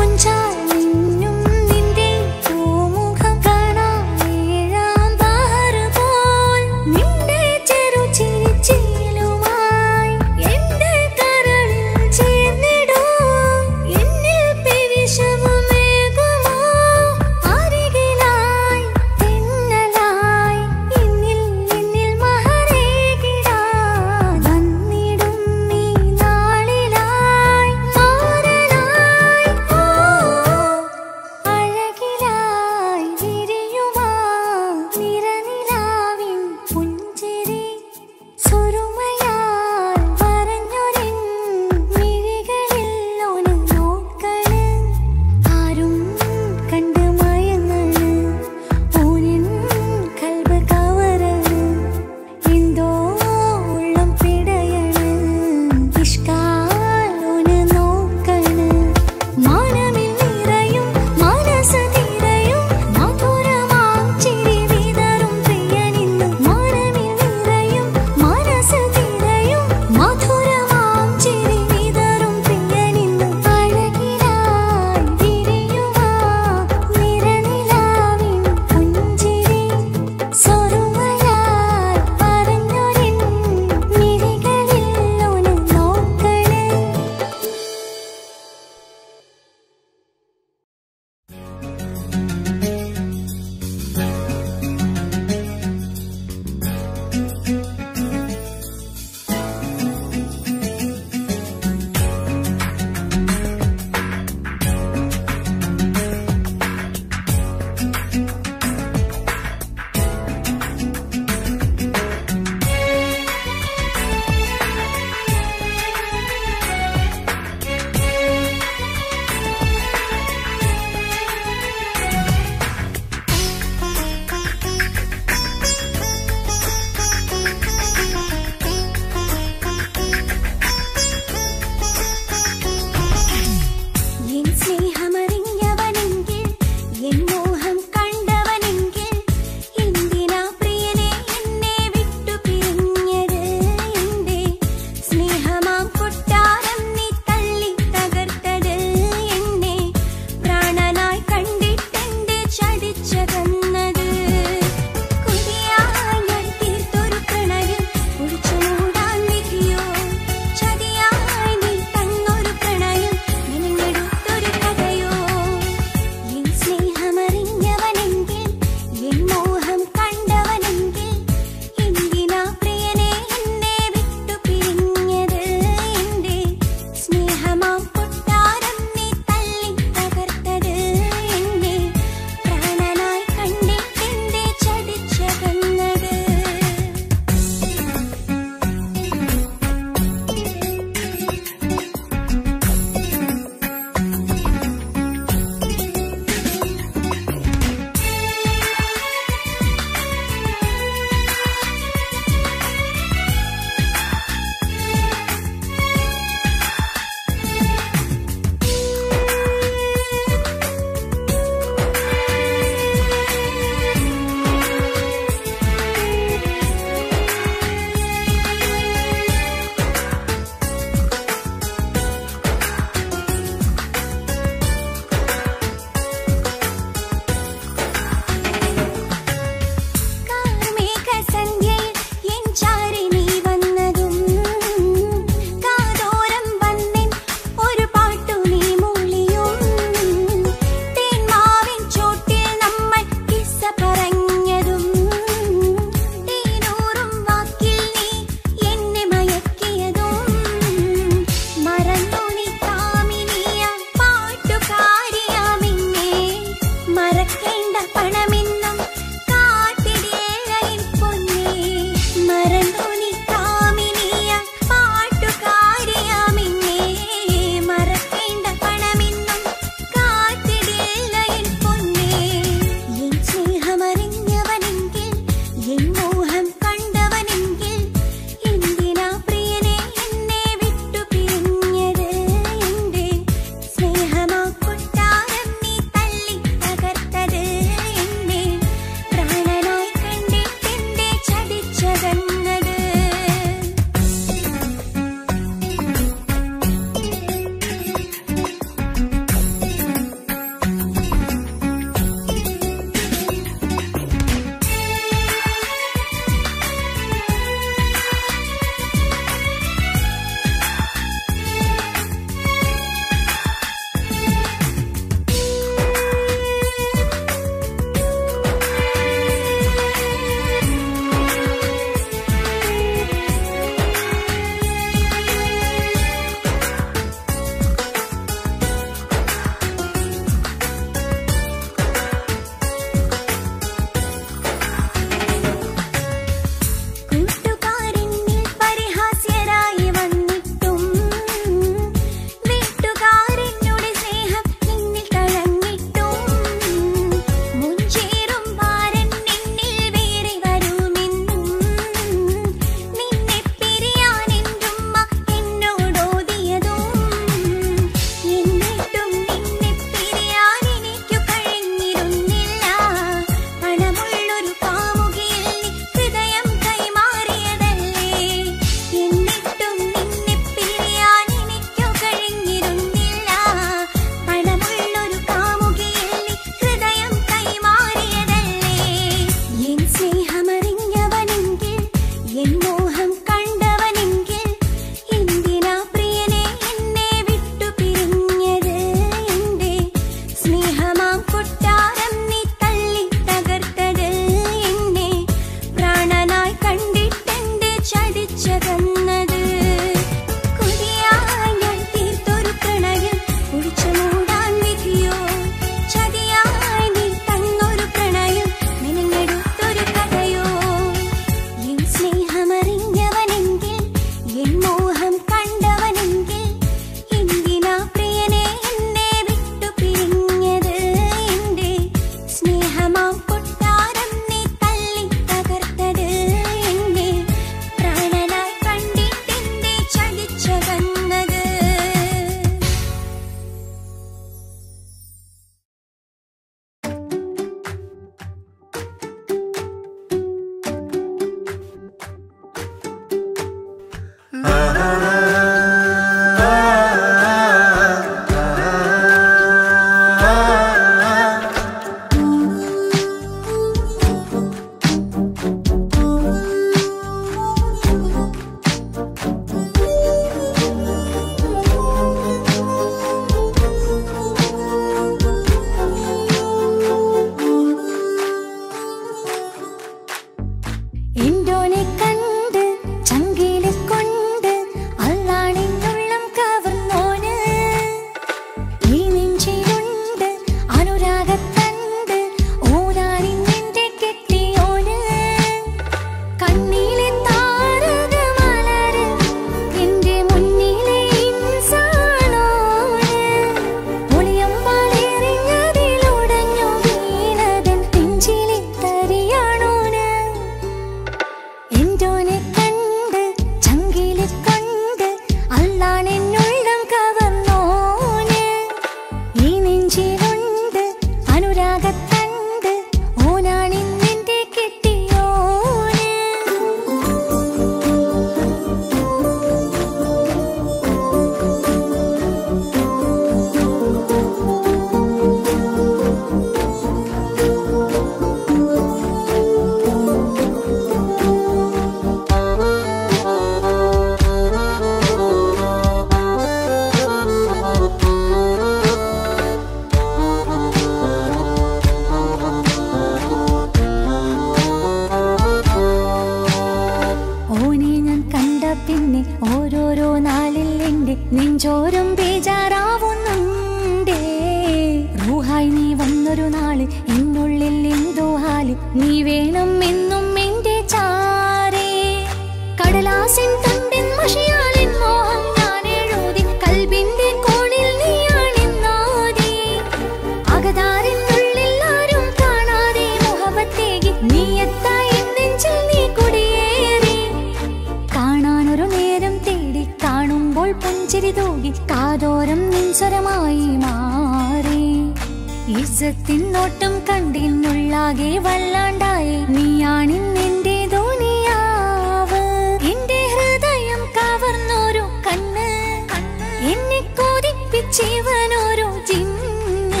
ഒരു നാള് എന്നുള്ളിൽ എന്തോ ഹാല് നീ വേണം എന്നും എന്റെ ചാരേ കടലാസിൻ തണ്ടിൻ മഷിയാലിൻ മോഹം ഞാൻ എഴുതി കൽബിന്റെ കോണിൽ നീയാണെന്നാതി അകതാരിനുള്ളിൽ ആരും കാണാതെ മുഹബത്തേകി നീ എത്തായി നെഞ്ചിൽ നീ കുടിയേറി കാണാനൊരു നേരം തേടി കാണുമ്പോൾ പുഞ്ചിരി തൂകി കാതോരം നിൻസ്വരമായി മാറി ഇസത്തിൻ നോട്ടം കണ്ടിന്നുള്ളാകെ വല്ലാണ്ടായി നീയാണിന്നെന്റെ ധോനിയാവ് എന്റെ ഹൃദയം കവർന്നോരു കണ്ണ് എന്നെ കൊതിപ്പിച്ചിവനോരോ ജിന്ന്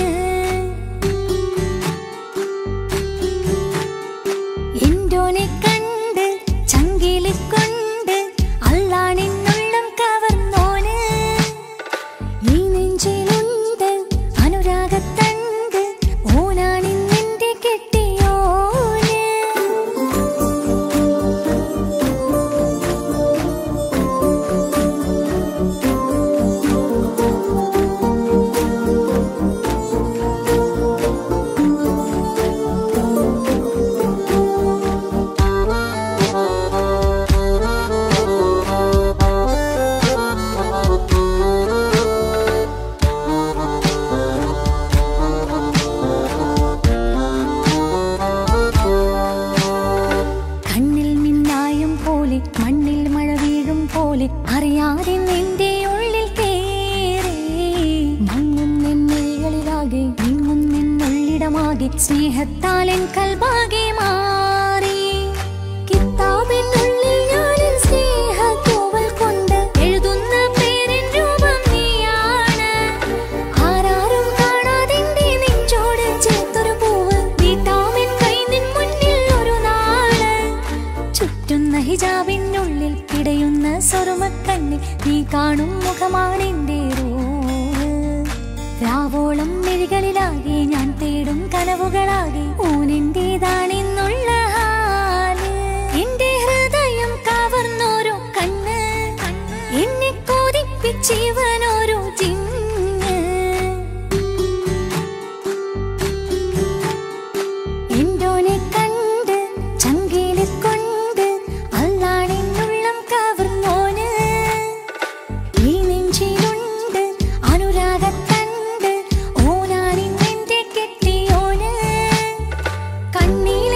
എന്തോനെ കണ്ട് ചങ്കില് കൊണ്ട് അള്ളാണിന്നുള്ളം കവർന്നോന് ഈ നെഞ്ചിലുണ്ട് അനുരാഗത്തണ്ട് ഓനാണിന്നെന്റെ കെട്ടിയോന് കണ്ണിൽ മിന്നായം പോലെ മണ്ണിൽ മഴ വീഴും പോലെ അറിയാതെ നിന്റെ ഉള്ളിൽ കേറി മങ്ങും നിന്നുള്ളിലാകെ നീങ്ങും നിന്നുള്ളിടമാകെ സ്നേഹത്താൽ എൻ കൽബാകെ മാറി കിതാബിനുള്ളിൽ ഞാനെൻ സ്നേഹത്തൂവൽ കൊണ്ട് എഴുതുന്ന പേരിൻ രൂപം നീയാണ് ആരാരും കാണാതെന്റെ നെഞ്ചോട് ചേർത്തൊരു പൂവ് നീട്ടാമെൻ കൈ നിൻ മുന്നിൽ ഒരു നാള് ചുറ്റുന്ന ഹിജാബിനുള്ളിൽ പിടയുന്ന സ്വറുമക്കണ്ണിൽ നീ കാണും മുഖമാണെന്റെ റൂഹ് രാവോളം മിഴികളിലാകെ ഞാൻ തേടും കനവുകളാകെ ഊനെന്റേതാണെന്നുള്ള ഹാല് എന്റെ ഹൃദയം കവർന്നോരോ കണ്ണ് എന്നെ കൊതിപ്പിച്ചിവനോരോ ജിന്ന് എന്തോനെ കണ്ട് ചങ്കില് കൊണ്ട് അല്ലാണെന്നുള്ളം കവർന്നോന് ഈ നെഞ്ചിലുണ്ട് അനുരാഗത്തണ്ട് ഓനാണിന്നെന്റെ കെട്ടിയോന് കണ്ണീർ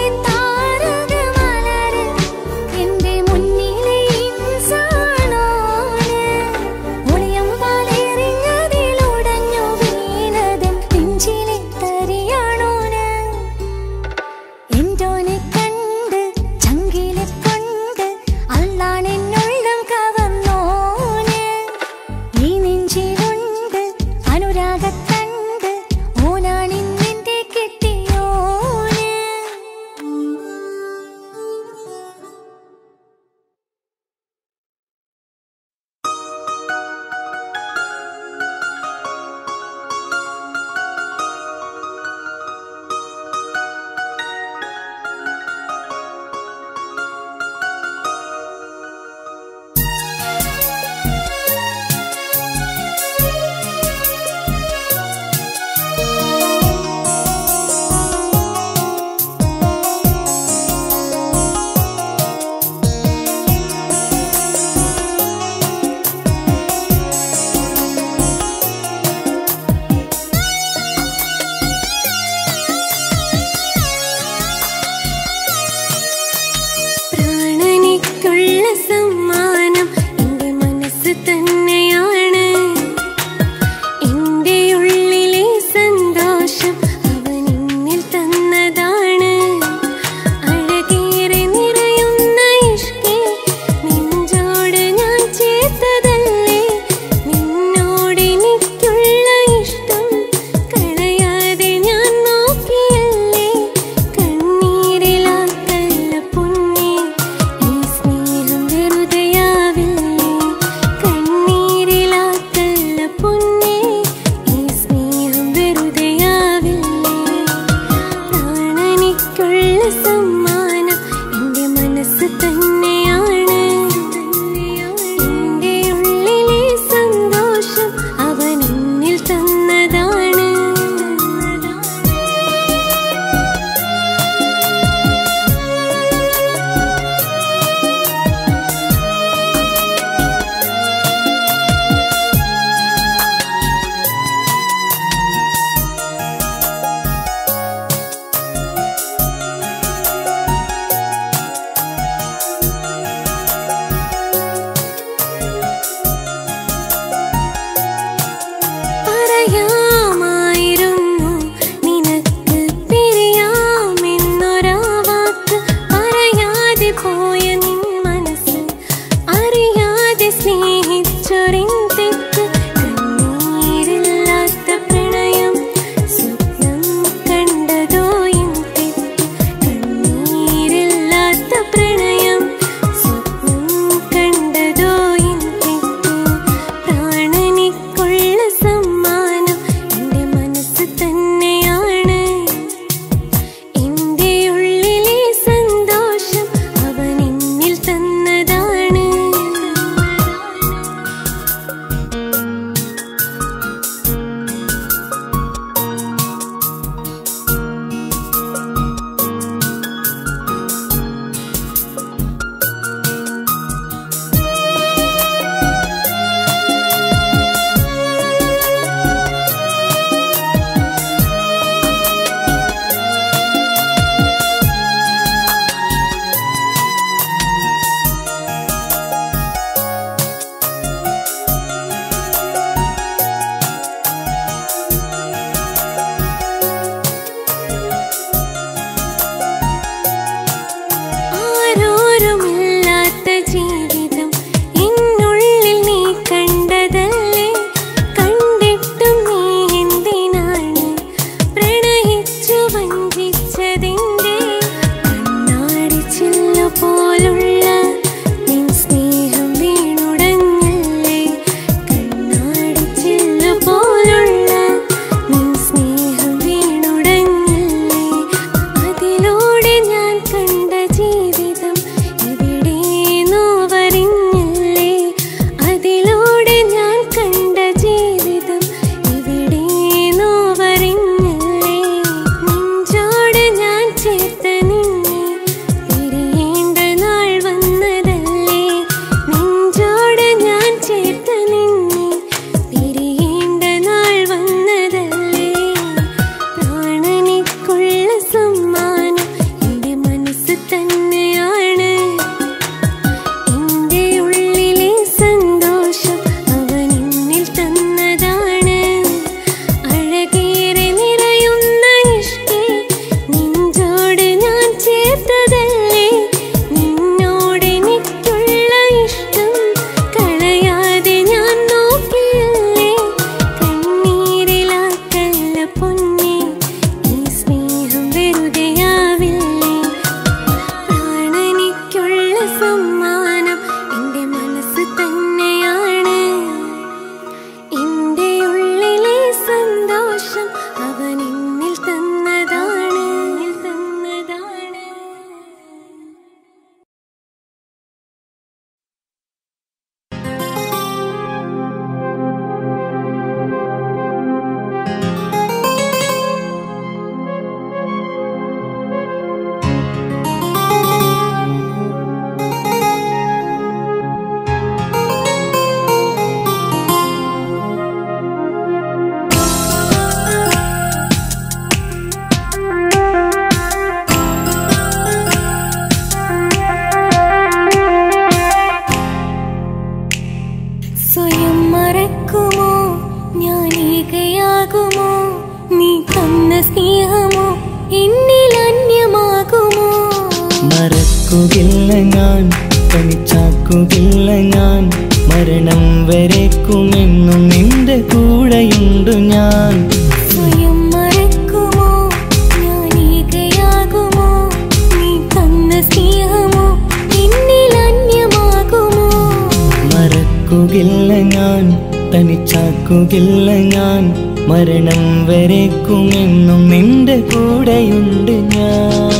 സ്നേഹമോ എന്നിൽ അന്യമാകുമോ മറക്കുകയില്ല ഞാൻ തനിച്ചാക്കുകയില്ല ഞാൻ മരണം വരേക്കുമെന്നും നിന്റെ കൂടെയുണ്ട് ഞാൻ സ്വയം മറക്കുമോ ഞാൻ ഏകയാകുമോ നീ തന്ന സ്നേഹമോ എന്നിൽ അന്യമാകുമോ മറക്കുകയില്ല ഞാൻ തനിച്ചാക്കുകയില്ല ഞാൻ മരണം വരേക്കുമെന്നും നിന്റെ കൂടെയുണ്ട് ഞാൻ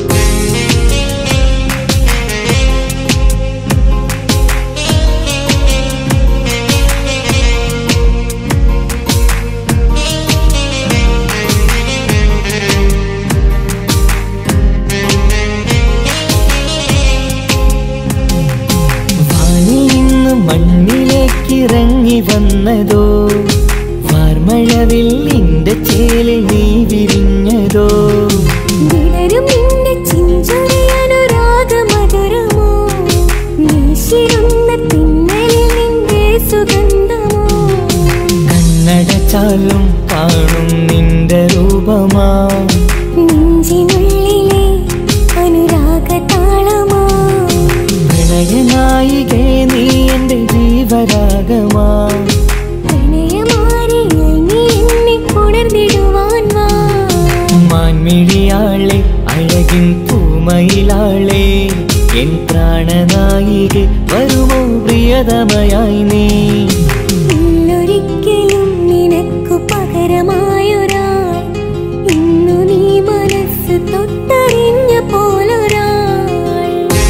വാനിൽ നിന്ന് മണ്ണിലേക്ക് ഇറങ്ങി വന്നതോ വാർമഴവിൽ നിന്റെ ചേലിൽ നീ വിരിഞ്ഞതോ വിടരും നിന്റെ ചിഞ്ചൊരിയനുരാഗമധുരമോ വീശിരുന്ന തിന്നലിൽ നിന്റെ സുഗന്ധമോ കണ്ണടച്ചാലും കാണും നിന്റെ രൂപമാ നെഞ്ചിനുള്ളിലെ അനുരാഗതാളമോ പ്രണയനായികേ നീ എന്റെ ജീവരാഗമാ പ്രണയമാരിയിൽ നീ എന്നെ ഉണർന്നിടുവാൻ വാ മാൻമിഴിയാളെ അഴകിൻ പൂമയിലാളെ എൻ പ്രാണനായികെ വരുമോ പ്രിയതമയായി നീ ഇല്ലൊരിക്കലും നിനക്കു പകരമായൊരാൾ ഇന്നു നീ മനസ്സ് തൊട്ടറിഞ്ഞ പോലൊരാൾ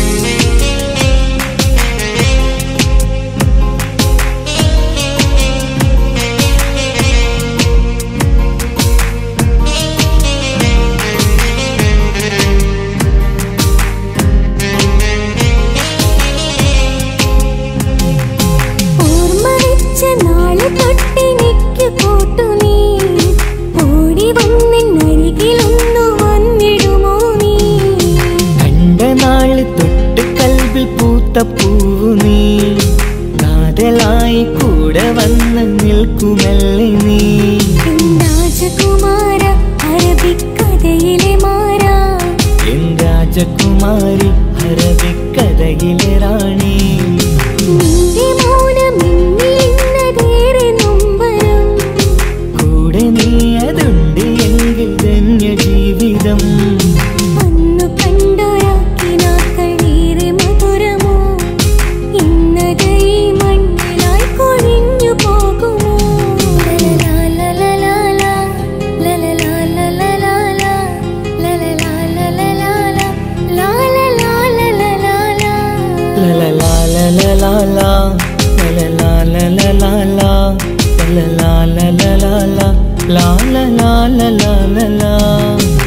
ഓർമ്മ വെച്ച നാള് തൊട്ടെനിക്ക് കൂട്ടു നീ ഓടി വന്നെന്നരികിലൊന്നു വന്നിടുമോ നീ കണ്ട നാള് തൊട്ട് കൽവിൽ പൂത്ത പൂവു നീ കാതലായി കൂടെ വന്ന് നിൽക്കുമല്ലേ നീ എൻ രാജകുമാര അറബിക്കഥയിലെ മാറാ എൻ രാജകുമാരി അറബിക്കഥയിലെ റാണി നിന്റെ മൗനം എന്നിലിന്നതേറെ നൊമ്പരം കൂടെ നീ അതുണ്ട് എങ്കിൽ ധന്യ ജീവിതം അന്നു കണ്ടൊരാക്കിനാക്കളേറെ മധുരമോ ഇന്നത് ഈ മണ്ണിലായി കൊഴിഞ്ഞു പോകുമോ ലലലാലലലാലാ, ലലലാലലലാലാ, ലലലാലലലാലാ, ലാലലാലലലാലാ. ലലലാലലലാലാ, ലലലാലലലാലാ, ലലലാലലലാലാ, ലാലലാലലലാലാ.